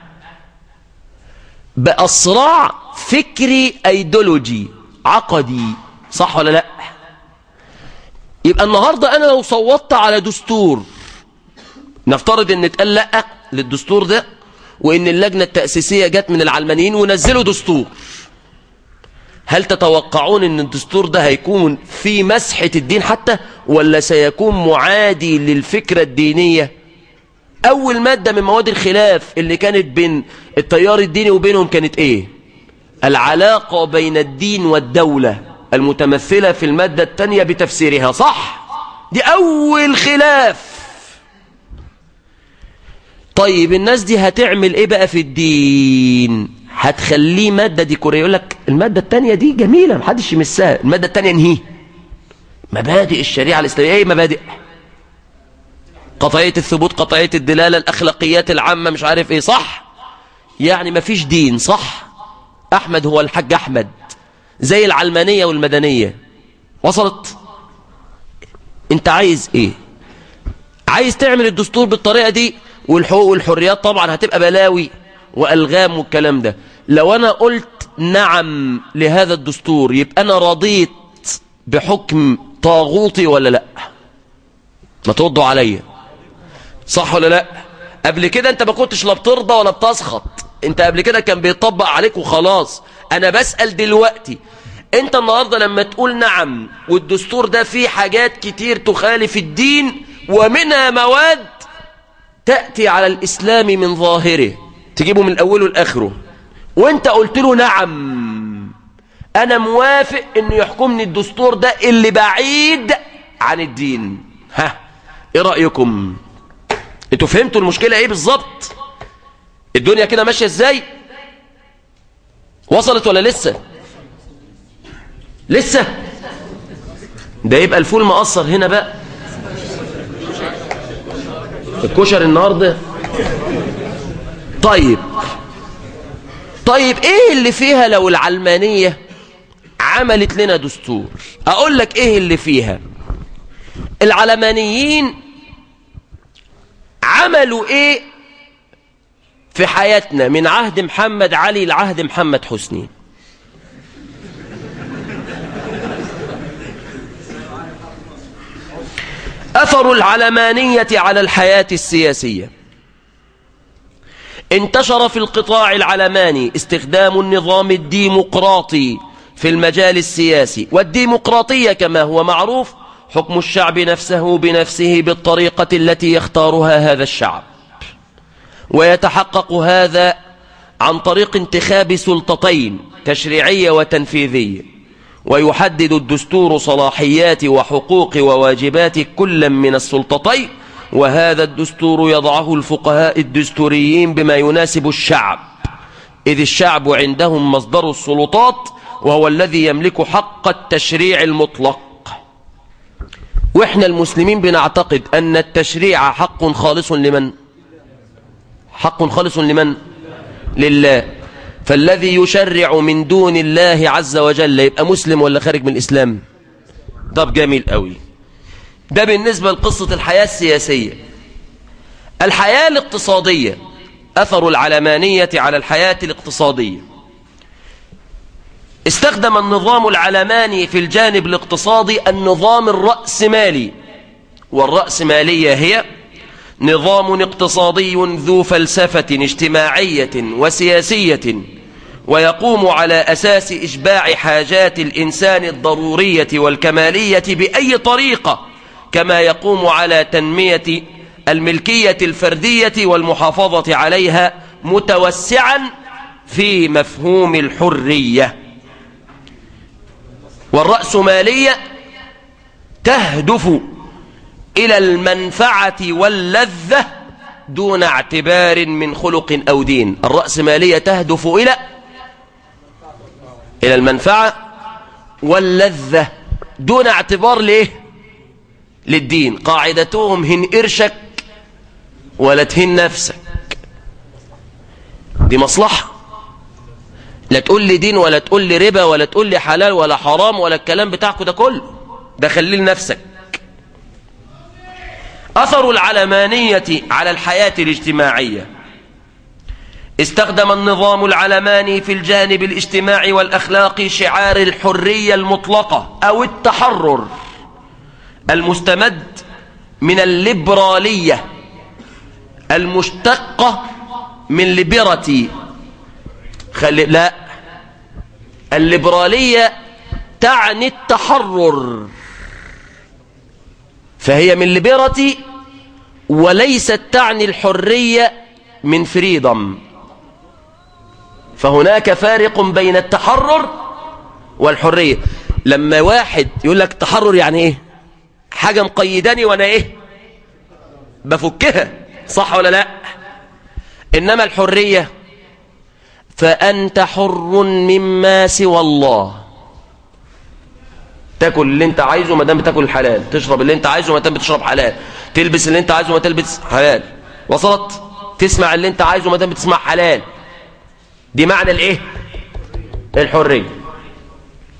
بقى صراع فكري ايديولوجي عقدي صح ولا لا يبقى النهاردة أنا لو صوتت على دستور نفترض ان اتقال لا للدستور ده وان اللجنة التأسيسية جت من العلمانيين ونزلوا دستور هل تتوقعون ان الدستور ده هيكون في مسحة الدين حتى ولا سيكون معادي للفكرة الدينية اول مادة من مواد الخلاف اللي كانت بين التيار الديني وبينهم كانت ايه العلاقة بين الدين والدولة المتمثلة في المادة التانية بتفسيرها صح دي اول خلاف طيب الناس دي هتعمل ايه بقى في الدين هتخليه مادة ديكورية يقول لك المادة التانية دي جميلة محدش يمسها المادة التانية انهي مبادئ الشريعة الإسلامية ايه مبادئ قطعية الثبوت قطعية الدلالة الأخلاقيات العامة مش عارف ايه صح يعني مفيش دين صح أحمد هو الحاج أحمد زي العلمانية والمدنية وصلت انت عايز ايه عايز تعمل الدستور بالطريقة دي والحقوق والحريات طبعا هتبقى بلاوي وألغام والكلام ده لو أنا قلت نعم لهذا الدستور يبقى أنا رضيت بحكم طاغوتي ولا لا ما تردوا عليا صح ولا لا قبل كده انت ما كنتش لا بترضى ولا بتسخط انت قبل كده كان بيطبق عليك وخلاص انا بسأل دلوقتي انت النهاردة لما تقول نعم والدستور ده فيه حاجات كتير تخالف الدين ومنها مواد تأتي على الإسلام من ظاهره تجيبه من أوله لآخره وانت قلت له نعم أنا موافق أنه يحكمني الدستور ده اللي بعيد عن الدين ها ايه رأيكم انتوا فهمتوا المشكلة ايه بالظبط الدنيا كده ماشية ازاي وصلت ولا لسه لسه ده يبقى الفول مقصر هنا بقى الكشر النهارده طيب طيب ايه اللي فيها لو العلمانية عملت لنا دستور اقول لك ايه اللي فيها العلمانيين عملوا ايه في حياتنا من عهد محمد علي لعهد محمد حسني أثر العلمانية على الحياة السياسية انتشر في القطاع العلماني استخدام النظام الديمقراطي في المجال السياسي والديمقراطية كما هو معروف حكم الشعب نفسه بنفسه بالطريقة التي يختارها هذا الشعب ويتحقق هذا عن طريق انتخاب سلطتين تشريعية وتنفيذية ويحدد الدستور صلاحيات وحقوق وواجبات كل من السلطتين وهذا الدستور يضعه الفقهاء الدستوريين بما يناسب الشعب إذ الشعب عندهم مصدر السلطات وهو الذي يملك حق التشريع المطلق وإحنا المسلمين بنعتقد أن التشريع حق خالص لمن حق خالص لمن لله فالذي يشرع من دون الله عز وجل يبقى مسلم ولا خارج من الإسلام طب جميل قوي ده بالنسبة لقصة الحياة السياسية الحياة الاقتصادية أثر العلمانية على الحياة الاقتصادية استخدم النظام العلماني في الجانب الاقتصادي النظام الرأسمالي والرأسمالية هي نظام اقتصادي ذو فلسفة اجتماعية وسياسية ويقوم على أساس إشباع حاجات الإنسان الضرورية والكمالية بأي طريقة كما يقوم على تنمية الملكية الفردية والمحافظة عليها متوسعا في مفهوم الحرية والرأسمالية تهدف إلى المنفعة واللذة دون اعتبار من خلق أو دين الرأسمالية تهدف إلى إلى المنفعة واللذة دون اعتبار ليه للدين قاعدتهم هن قرشك ولا تهن نفسك دي مصلحة لا تقول لي دين ولا تقول لي ربا ولا تقول لي حلال ولا حرام ولا الكلام بتاعكم ده كله ده خليه لنفسك أثر العلمانية على الحياة الاجتماعية استخدم النظام العلماني في الجانب الاجتماعي والأخلاقي شعار الحرية المطلقة أو التحرر المستمد من الليبرالية المشتقة من ليبرتي خلي لا الليبرالية تعني التحرر فهي من ليبرتي وليست تعني الحرية من فريدم فهناك فارق بين التحرر والحرية لما واحد يقول لك تحرر يعني ايه حاجة مقيداني وانا ايه بفكها صح ولا لا انما الحرية فأنت حر مما سوى الله تاكل اللي انت عايزه ما دام بتاكل الحلال تشرب اللي انت عايزه ما دام بتشرب حلال تلبس اللي انت عايزه ما تلبس حلال وصلت تسمع اللي انت عايزه ما دام بتسمع حلال دي معنى الايه الحريه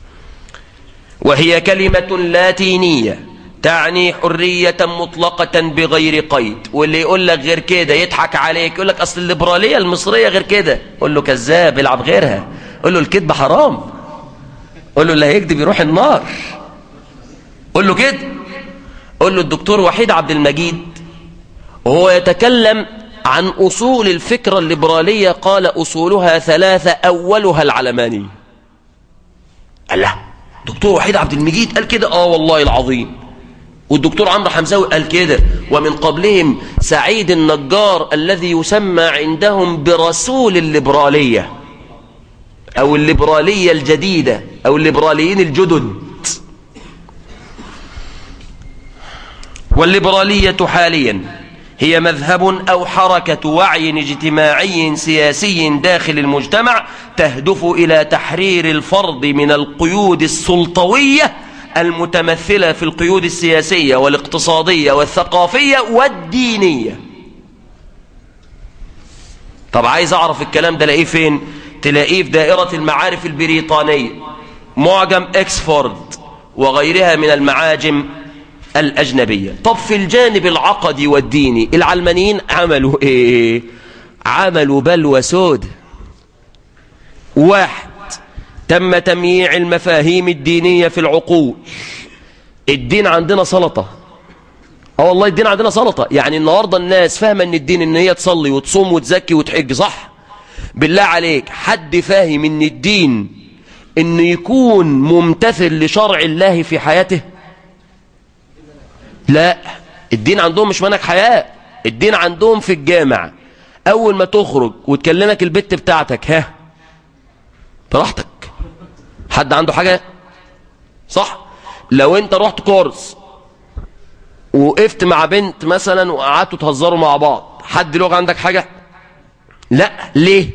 وهي كلمة لاتينية تعني حرية مطلقة بغير قيد واللي يقول لك غير كده يضحك عليك يقول لك أصل الليبرالية المصرية غير كده قول له كذاب العب غيرها قول له الكذب حرام قول له اللي هيكذب يروح النار قول له كده قول له الدكتور وحيد عبد المجيد وهو يتكلم عن أصول الفكرة الليبرالية قال أصولها ثلاثة أولها العلمانية قال له دكتور وحيد عبد المجيد قال كده آه والله العظيم والدكتور عمرو حمزاوي قال كده ومن قبلهم سعيد النجار الذي يسمى عندهم برسول الليبرالية أو الليبرالية الجديدة أو الليبراليين الجدد والليبرالية حاليا هي مذهب أو حركة وعي اجتماعي سياسي داخل المجتمع تهدف إلى تحرير الفرد من القيود السلطوية المتمثلة في القيود السياسية والاقتصادية والثقافية والدينية طب عايز أعرف الكلام ده لاقيه فين تلاقيه في دائرة المعارف البريطانية معجم إكسفورد وغيرها من المعاجم الأجنبية طب في الجانب العقدي والديني العلمانيين عملوا إيه عملوا بلوى سود واحد تم تمييع المفاهيم الدينية في العقول الدين عندنا سلطة اه والله الدين عندنا سلطة يعني النهاردة الناس فاهمة ان الدين ان هي تصلي وتصوم وتزكي وتحج صح بالله عليك حد فاهم ان الدين ان يكون ممتثل لشرع الله في حياته لا الدين عندهم مش منهج حياة الدين عندهم في الجامع اول ما تخرج وتكلمك البت بتاعتك ها براحتك حد عنده حاجة صح لو انت رحت كورس وقفت مع بنت مثلا وقعدتوا تهزروا مع بعض حد له عندك حاجة لا ليه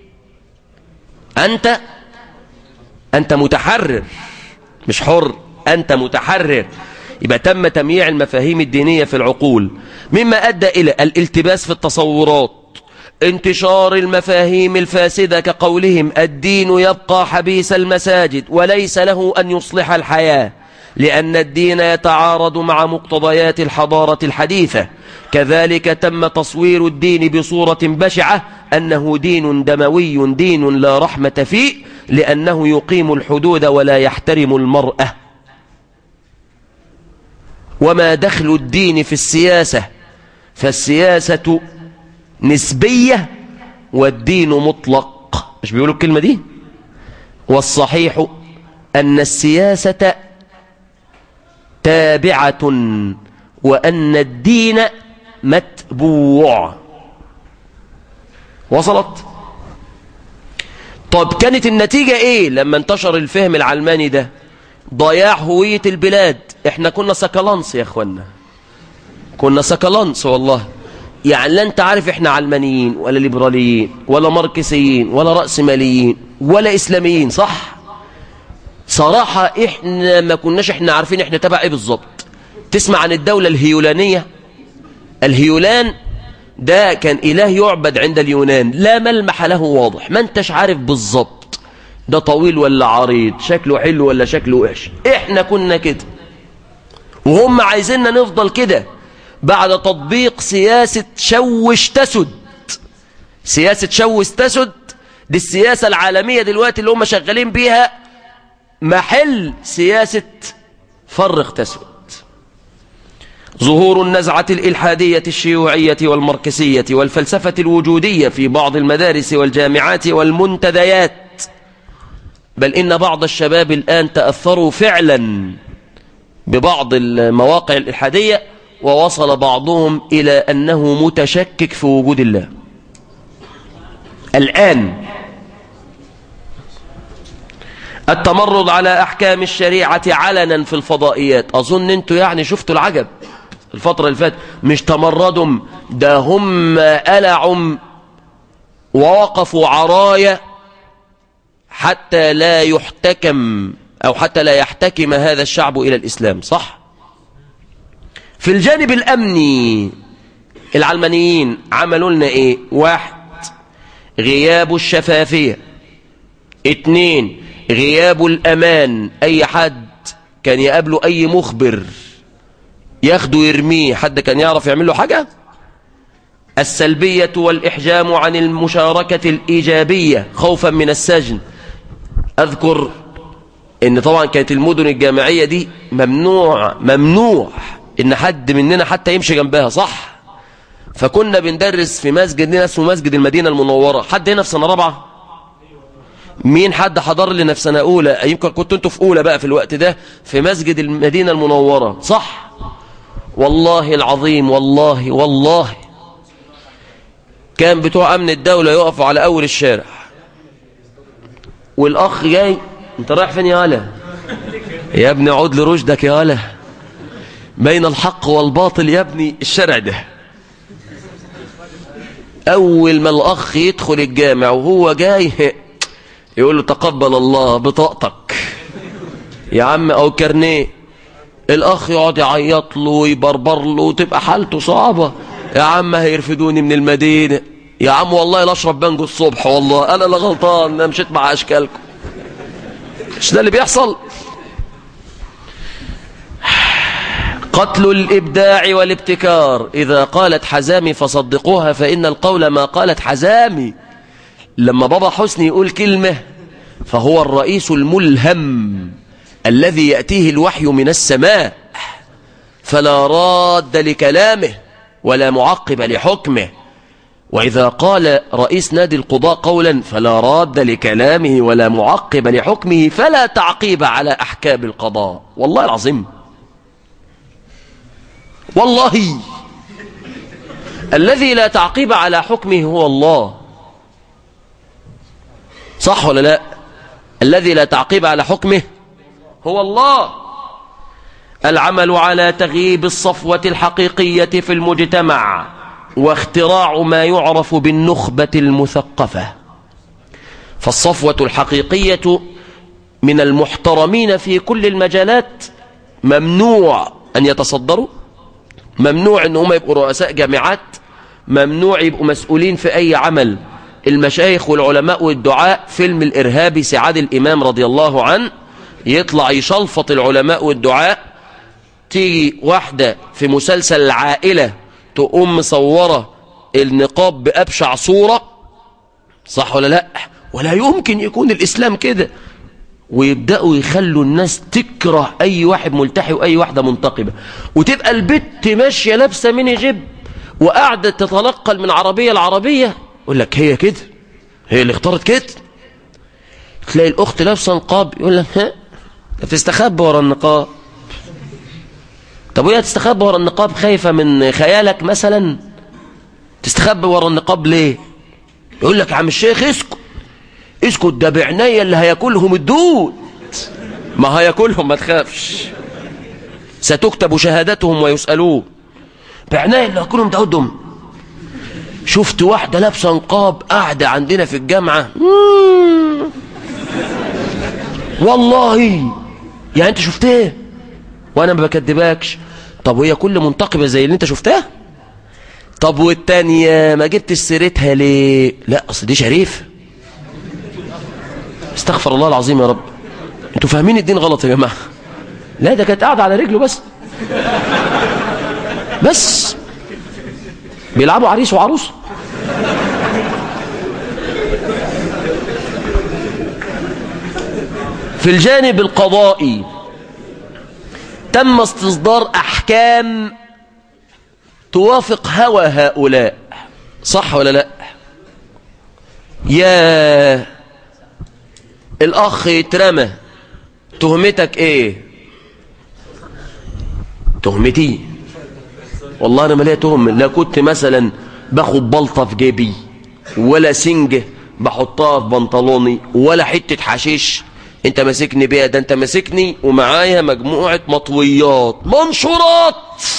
انت انت متحرر مش حر انت متحرر يبقى تم تمييع المفاهيم الدينية في العقول مما أدى إلى الالتباس في التصورات انتشار المفاهيم الفاسدة كقولهم الدين يبقى حبيس المساجد وليس له أن يصلح الحياة لأن الدين يتعارض مع مقتضيات الحضارة الحديثة كذلك تم تصوير الدين بصورة بشعة أنه دين دموي دين لا رحمة فيه لأنه يقيم الحدود ولا يحترم المرأة وما دخل الدين في السياسة فالسياسة نسبية والدين مطلق مش بيقولوا الكلمة دي والصحيح أن السياسة تابعة وأن الدين متبوع وصلت طب كانت النتيجة ايه لما انتشر الفهم العلماني ده ضياع هوية البلاد احنا كنا سكالانس يا اخوانا كنا سكالانس والله يعني لا انت عارف احنا علمانيين ولا ليبراليين ولا ماركسيين ولا رأسماليين ولا اسلاميين صح صراحة احنا ما كناش احنا عارفين احنا تبع ايه بالظبط تسمع عن الدولة الهيولانية الهيولان ده كان إله يعبد عند اليونان لا ملمح له واضح ما انتش عارف بالظبط ده طويل ولا عريض شكله حلو ولا شكله وحش احنا كنا كده وهم عايزيننا نفضل كده بعد تطبيق سياسة شوش تسد سياسة شوش تسد دي السياسة العالمية دلوقتي اللي هم شغالين بيها محل سياسة فرق تسد ظهور النزعة الإلحادية الشيوعية والمركزية والفلسفة الوجودية في بعض المدارس والجامعات والمنتديات بل إن بعض الشباب الآن تأثروا فعلا ببعض المواقع الإلحادية ووصل بعضهم إلى أنه متشكك في وجود الله الآن التمرد على أحكام الشريعة علنا في الفضائيات أظن أنتوا يعني شفتوا العجب الفترة اللي فاتت مش تمردهم ده هم ألعهم ووقفوا عرايا حتى لا يحتكم أو حتى لا يحتكم هذا الشعب إلى الإسلام صح؟ في الجانب الأمني العلمانيين عملوا لنا إيه؟ واحد غياب الشفافية اتنين غياب الأمان أي حد كان يقابله أي مخبر ياخده يرميه حد كان يعرف يعمل له حاجة السلبية والإحجام عن المشاركة الإيجابية خوفا من السجن أذكر إن طبعا كانت المدن الجامعية دي ممنوع ممنوع إن حد مننا حتى يمشي جنبها صح فكنا بندرس في مسجد هنا اسمه مسجد المدينة المنورة حد هنا في سنة رابعة مين حد حضر لنا في سنة أولى يمكن كنتوا انتوا في أولى بقى في الوقت ده في مسجد المدينة المنورة صح والله العظيم والله والله كان بتوع أمن الدولة يقفوا على أول الشارع والأخ جاي انت رايح فين يا هلا يا ابني عود لرشدك يا هلا بين الحق والباطل يا ابني الشارع ده أول ما الأخ يدخل الجامع وهو جاي يقول له تقبل الله بطاقتك يا عم أو كارنيه الأخ يقعد يعيط له ويبربر له وتبقى حالته صعبة يا عم هيرفدوني من المدينة يا عم والله لا اشرب بانجو الصبح والله أنا لا غلطان أنا مشيت مع أشكالكم مش ده اللي بيحصل قتل الإبداع والابتكار إذا قالت حزامي فصدقوها فإن القول ما قالت حزامي لما بابا حسني يقول كلمة فهو الرئيس الملهم الذي يأتيه الوحي من السماء فلا راد لكلامه ولا معقب لحكمه وإذا قال رئيس نادي القضاء قولا فلا راد لكلامه ولا معقب لحكمه فلا تعقيب على أحكام القضاء والله العظيم والله الذي لا تعقيب على حكمه هو الله صح ولا لا الذي لا تعقيب على حكمه هو الله العمل على تغييب الصفوة الحقيقية في المجتمع واختراع ما يعرف بالنخبة المثقفة فالصفوة الحقيقية من المحترمين في كل المجالات ممنوع أن يتصدروا ممنوع أن هم يبقوا رؤساء جامعات ممنوع يبقوا مسؤولين في أي عمل المشايخ والعلماء والدعاء فيلم الإرهابي سعاد الإمام رضي الله عنه يطلع يشلفط العلماء والدعاء تيجي واحدة في مسلسل العائلة تقوم مصورة النقاب بأبشع صورة صح ولا لا ولا يمكن يكون الإسلام كده ويبدأوا يخلوا الناس تكره أي واحد ملتحي وأي واحدة منتقبة وتبقى البت ماشية لابسة ميني جيب وقاعدة تتنقل من عربية لعربية يقول لك هي كده هي اللي اختارت كده تلاقي الأخت لابسة نقاب يقول لك ها بتستخبى ورا النقاب طب وهي تستخبى ورا النقاب خايفة من خيالك مثلا تستخبى ورا النقاب ليه يقول لك يا عم الشيخ اسكت اسكت ده بعناية اللي هياكلهم الدود ما هياكلهم ما تخافش ستكتب شهادتهم ويسألون بعناية اللي هياكلهم دودهم شفت واحدة لابسة نقاب قاعدة عندنا في الجامعة والله يعني انت شفتيه وانا ما بكدبكش طب وهي كل منتقبة زي اللي انت شفتها طب والتانية ما جبت سيرتها ليه لا اصل دي شريف استغفر الله العظيم يا رب انتوا فاهمين الدين غلط يا جماعة لا ده كانت قاعدة على رجله بس بس بيلعبوا عريس وعروسه في الجانب القضائي تم استصدار أحكام توافق هوى هؤلاء صح ولا لا يا الأخ يترمى تهمتك ايه تهمتي والله انا ما ليا تهم لا كنت مثلا باخد بلطه في جيبي ولا سنجه بحطها في بنطلوني ولا حته حشيش انت ماسكني بيها ده انت ماسكني ومعايا مجموعه مطويات منشورات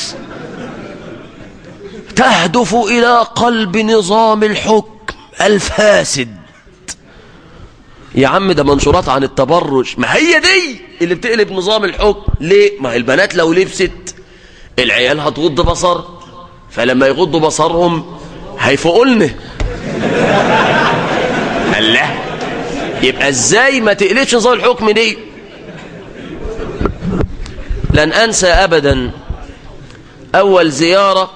تهدف الى قلب نظام الحكم الفاسد يا عم ده منشورات عن التبرج ما هي دي اللي بتقلب نظام الحكم ليه ما هي البنات لو لبست العيال هتغض بصر فلما يغضوا بصرهم هيفوقوا لنا الله يبقى ازاي ما تقلقش نظام الحكم دي لن أنسى أبدا أول زيارة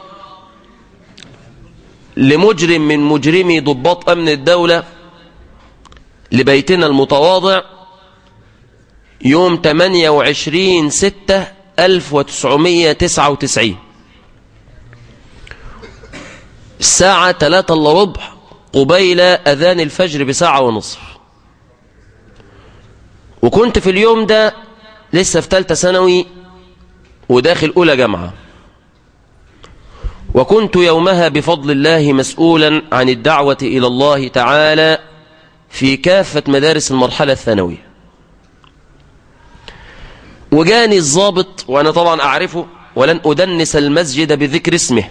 لمجرم من مجرمي ضباط أمن الدولة لبيتنا المتواضع يوم 28 6 1999 الساعة 3 الا ربع قبيل أذان الفجر بساعة ونصف وكنت في اليوم ده لسه في ثالثه ثانوي وداخل أولى جامعة وكنت يومها بفضل الله مسؤولا عن الدعوة إلى الله تعالى في كافة مدارس المرحلة الثانوية وجاني الضابط وأنا طبعا أعرفه ولن أدنس المسجد بذكر اسمه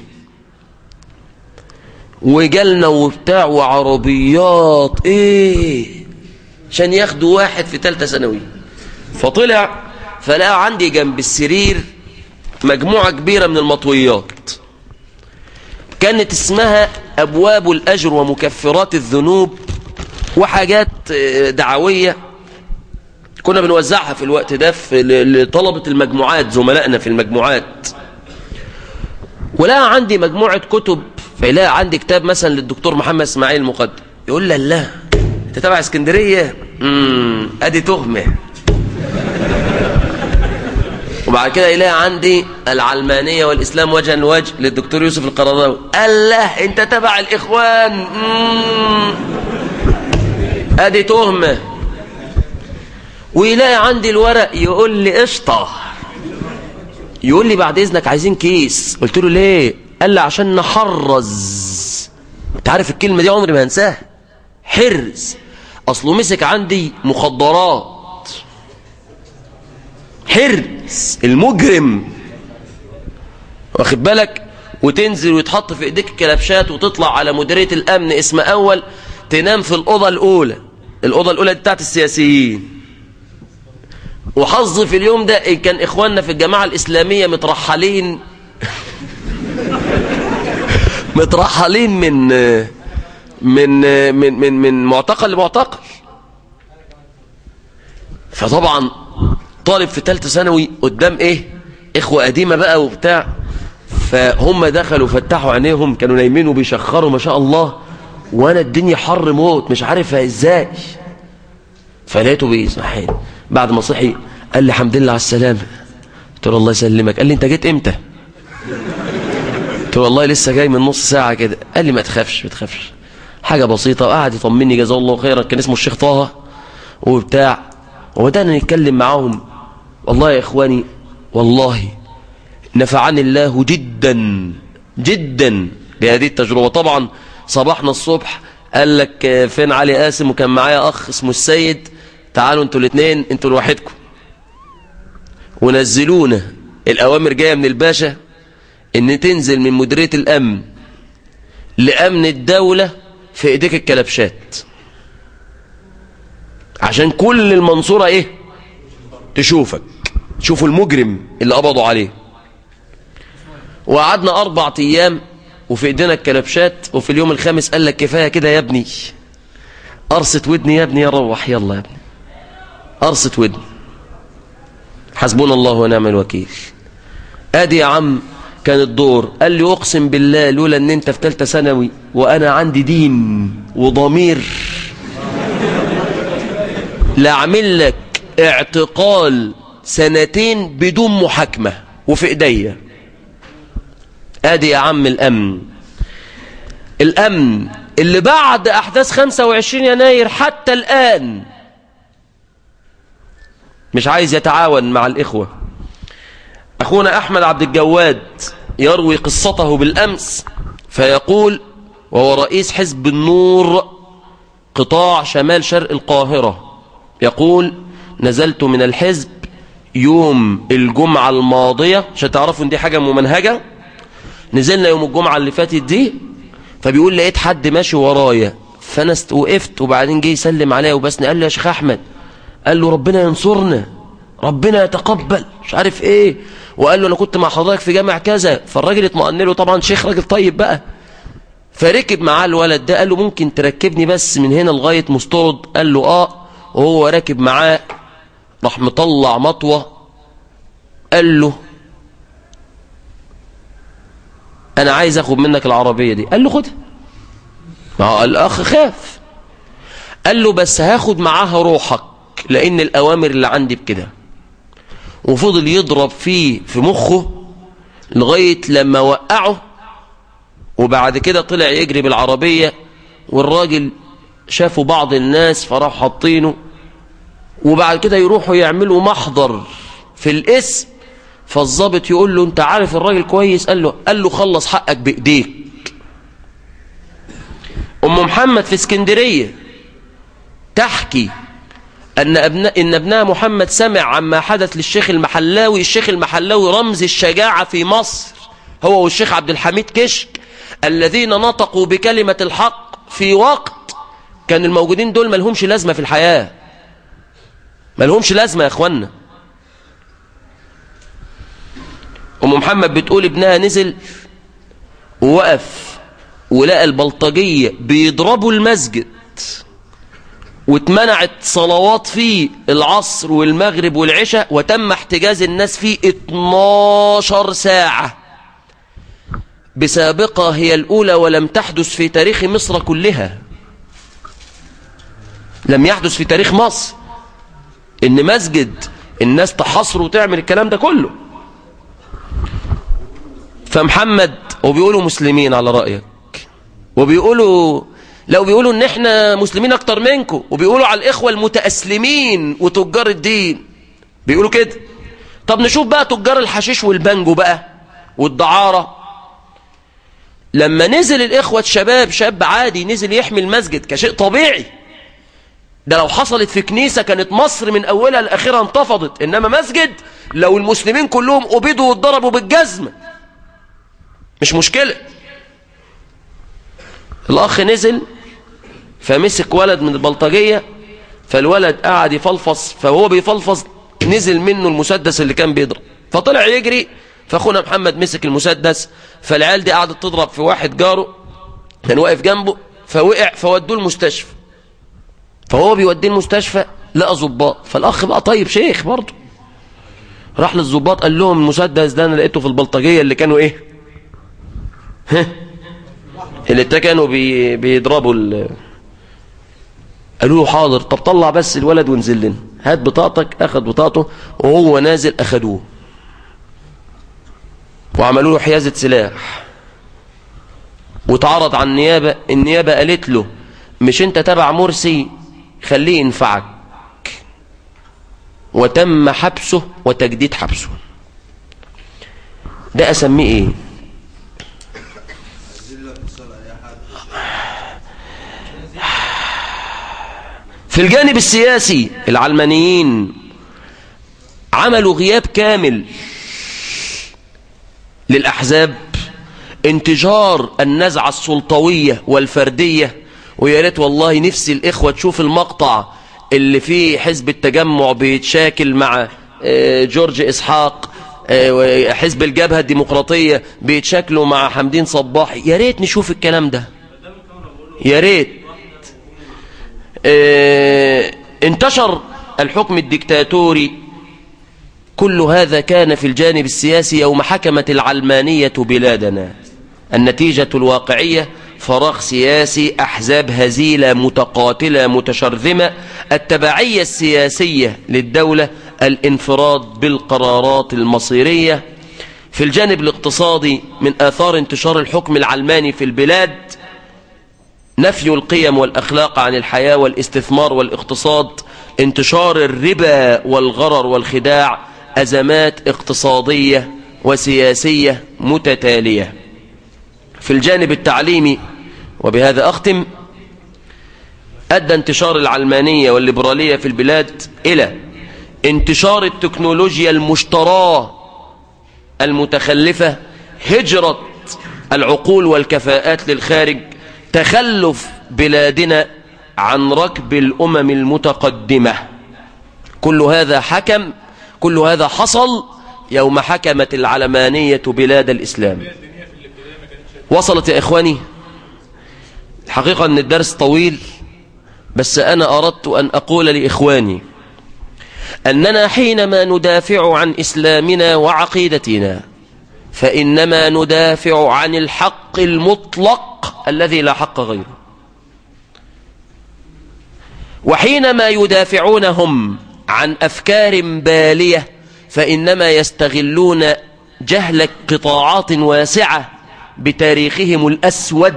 وجالنا وبتاع وعربيات ايه عشان ياخدوا واحد في ثالثه ثانوي فطلع فلقى عندي جنب السرير مجموعة كبيرة من المطويات كانت اسمها أبواب الأجر ومكفرات الذنوب وحاجات دعوية كنا بنوزعها في الوقت ده في لطلبة المجموعات زملائنا في المجموعات ولقى عندي مجموعة كتب فيلاقي عندي كتاب مثلا للدكتور محمد اسماعيل المقدم يقول لي لا انت تبع اسكندرية امم ادي تهمة وبعد كده يلاقي عندي العلمانية والإسلام وجها لوجه للدكتور يوسف القرضاوي قال له انت تبع الإخوان مم. ادي تهمة ويلاقي عندي الورق يقول لي قشطة يقول لي بعد إذنك عايزين كيس قلت له ليه قال لي عشان نحرز انت عارف الكلمة دي عمري ما هنساها حرز أصله مسك عندي مخدرات حرز المجرم واخد بالك وتنزل ويتحط في ايديك كلبشات وتطلع على مديرية الامن اسم اول تنام في الاوضة الاولى الاوضة الاولى دي بتاعت السياسيين وحظي في اليوم ده إن كان اخواننا في الجماعة الاسلامية مترحلين مترحلين من من من من من معتقل لمعتقل فطبعا طالب في ثالثه ثانوي قدام ايه اخوه قديمه بقى وبتاع فهم دخلوا فتحوا عينيهم كانوا نايمين وبيشخروا ما شاء الله وانا الدنيا حر موت مش عارفها ازاي فلقيته بيصحين بعد ما صحي قال لي الحمد لله على السلامه قلت له الله يسلمك قال لي انت جيت امتى قلت له والله لسه جاي من نص ساعه كده قال لي ما تخافش ما تخافش حاجه بسيطه وقعد يطمني جزاه الله خيرا كان اسمه الشيخ طه وبتاع وبدأنا نتكلم معاهم والله يا إخواني والله نفعني الله جدا جدا بهذه التجربة طبعا صباحنا الصبح قال لك فين علي قاسم وكان معايا أخ اسمه السيد تعالوا انتوا الاثنين انتوا لوحدكم ونزلونا الأوامر جاية من الباشا ان تنزل من مديرية الأمن لأمن الدولة في ايديك الكلبشات عشان كل المنصورة ايه تشوفك تشوفوا المجرم اللي قبضوا عليه وقعدنا اربع ايام وفي ايدينا الكلبشات وفي اليوم الخامس قال لك كفايه كده يا ابني قرصة ودني يا ابني يا روح يلا يا ابني قرصة ودني حسبنا الله ونعم الوكيل ادي يا عم كان الدور قال لي اقسم بالله لولا ان انت في ثالثه ثانوي وانا عندي دين وضمير لاعمل لك اعتقال سنتين بدون محاكمة وفي ايديا ادي يا عم الامن الامن اللي بعد احداث 25 يناير حتى الان مش عايز يتعاون مع الاخوة اخونا احمد عبد الجواد يروي قصته بالامس فيقول وهو رئيس حزب النور قطاع شمال شرق القاهرة يقول نزلت من الحزب يوم الجمعة الماضية عشان تعرفوا ان دي حاجة ممنهجة نزلنا يوم الجمعة اللي فاتت دي فبيقول لقيت حد ماشي ورايا فانا وقفت وبعدين جه يسلم عليا وبسني قال لي يا شيخ احمد قال له ربنا ينصرنا ربنا يتقبل مش عارف ايه وقال له انا كنت مع حضرتك في جامع كذا فالراجل اطمئن له طبعا شيخ راجل طيب بقى فركب معاه الولد ده قال له ممكن تركبني بس من هنا لغاية مسترد قال له اه وهو راكب معاه راح مطلع مطوة قال له انا عايز اخد منك العربية دي قال له خدها ما هو الاخ خاف قال له بس هاخد معاها روحك لان الاوامر اللي عندي بكده وفضل يضرب فيه في مخه لغاية لما وقعه وبعد كده طلع يجري بالعربية والراجل شافوا بعض الناس فراحوا حاطينه وبعد كده يروحوا يعملوا محضر في الاسم فالظابط يقول له انت عارف الراجل كويس قال له قال له خلص حقك بايديك ام محمد في اسكندريه تحكي ان ابناء ان ابنها محمد سمع عما حدث للشيخ المحلاوي الشيخ المحلاوي رمز الشجاعه في مصر هو والشيخ عبد الحميد كشك الذين نطقوا بكلمه الحق في وقت كان الموجودين دول ملهمش لازمه في الحياه ملهمش لازمه يا اخوانا ام محمد بتقول ابنها نزل ووقف ولقى البلطجيه بيضربوا المسجد واتمنعت صلوات فيه العصر والمغرب والعشاء وتم احتجاز الناس فيه 12 ساعة بسابقة هي الأولى ولم تحدث في تاريخ مصر كلها لم يحدث في تاريخ مصر إن مسجد الناس تحصر وتعمل الكلام ده كله فمحمد وبيقولوا مسلمين على رأيك وبيقولوا لو بيقولوا ان احنا مسلمين اكتر منكم وبيقولوا على الاخوة المتأسلمين وتجار الدين بيقولوا كده طب نشوف بقى تجار الحشيش والبنجو بقى والدعارة لما نزل الاخوة الشباب شاب عادي نزل يحمي المسجد كشيء طبيعي ده لو حصلت في كنيسة كانت مصر من اولها لاخرها انتفضت انما مسجد لو المسلمين كلهم ابيدوا واتضربوا بالجزمة مش مشكلة الأخ نزل فمسك ولد من البلطجية فالولد قعد يفلفص فهو بيفلفص نزل منه المسدس اللي كان بيضرب فطلع يجري فاخونا محمد مسك المسدس فالعيال دي قعدت تضرب في واحد جاره كان واقف جنبه فوقع فودوه المستشفى فهو بيوديه المستشفى لقى ظباط فالاخ بقى طيب شيخ برضه راح للظباط قال لهم المسدس ده انا لقيته في البلطجيه اللي كانوا ايه ها اللي كانوا بي بيضربوا ال... قالوا له حاضر طب طلع بس الولد وانزل لنا هات بطاقتك اخذ بطاقته وهو نازل اخدوه وعملوا له حيازة سلاح وتعرض على النيابة النيابة قالت له مش انت تبع مرسي خليه ينفعك وتم حبسه وتجديد حبسه ده اسميه ايه في الجانب السياسي العلمانيين عملوا غياب كامل للأحزاب انتشار النزعة السلطوية والفردية ويا ريت والله نفسي الإخوة تشوف المقطع اللي فيه حزب التجمع بيتشاكل مع جورج إسحاق حزب الجبهة الديمقراطية بيتشاكلوا مع حمدين صباح يا ريت نشوف الكلام ده يا ريت اه انتشر الحكم الدكتاتوري كل هذا كان في الجانب السياسي يوم حكمت العلمانية بلادنا النتيجة الواقعية فراغ سياسي أحزاب هزيلة متقاتلة متشرذمة التبعية السياسية للدولة الانفراد بالقرارات المصيرية في الجانب الاقتصادي من آثار انتشار الحكم العلماني في البلاد نفي القيم والأخلاق عن الحياة والاستثمار والاقتصاد انتشار الربا والغرر والخداع أزمات اقتصادية وسياسية متتالية في الجانب التعليمي وبهذا أختم أدى انتشار العلمانية والليبرالية في البلاد إلى انتشار التكنولوجيا المشتراه المتخلفة هجرة العقول والكفاءات للخارج تخلف بلادنا عن ركب الأمم المتقدمة كل هذا حكم كل هذا حصل يوم حكمت العلمانية بلاد الإسلام وصلت يا إخواني الحقيقة أن الدرس طويل بس أنا أردت أن أقول لإخواني أننا حينما ندافع عن إسلامنا وعقيدتنا فإنما ندافع عن الحق المطلق الذي لا حق غيره وحينما يدافعونهم عن أفكار بالية فإنما يستغلون جهل قطاعات واسعة بتاريخهم الأسود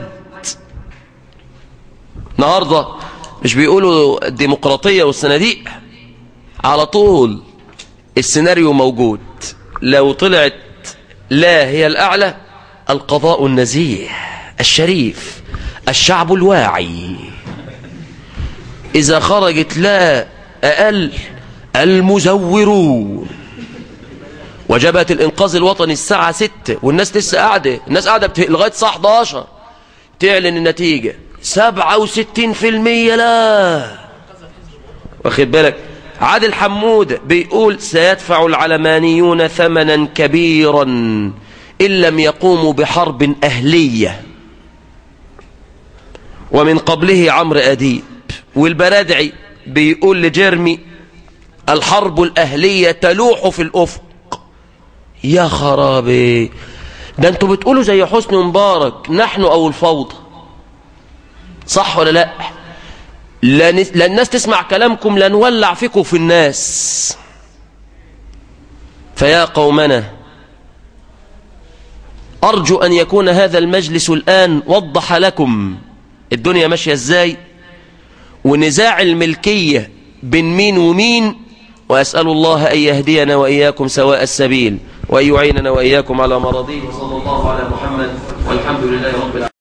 النهاردة مش بيقولوا الديمقراطية والصناديق على طول السيناريو موجود لو طلعت لا هي الأعلى القضاء النزيه الشريف الشعب الواعي إذا خرجت لا أقل المزورون وجبهة الإنقاذ الوطني الساعة 6 والناس لسه قاعدة الناس قاعدة بت... لغاية الساعة 11 تعلن النتيجة 67% لا واخد بالك عادل حمودة بيقول سيدفع العلمانيون ثمنا كبيرا إن لم يقوموا بحرب أهلية ومن قبله عمرو أديب والبرادعي بيقول لجيرمي الحرب الأهلية تلوح في الأفق يا خرابي ده انتوا بتقولوا زي حسني مبارك نحن أو الفوضى صح ولا لا لا نس- لا الناس تسمع كلامكم لا نولع فيكم في الناس فيا قومنا أرجو أن يكون هذا المجلس الآن وضح لكم الدنيا ماشية ازاي ونزاع الملكية بين مين ومين وأسأل الله أن يهدينا وإياكم سواء السبيل وأن يعيننا وإياكم على مرضيه وصلى الله على محمد والحمد لله رب العالمين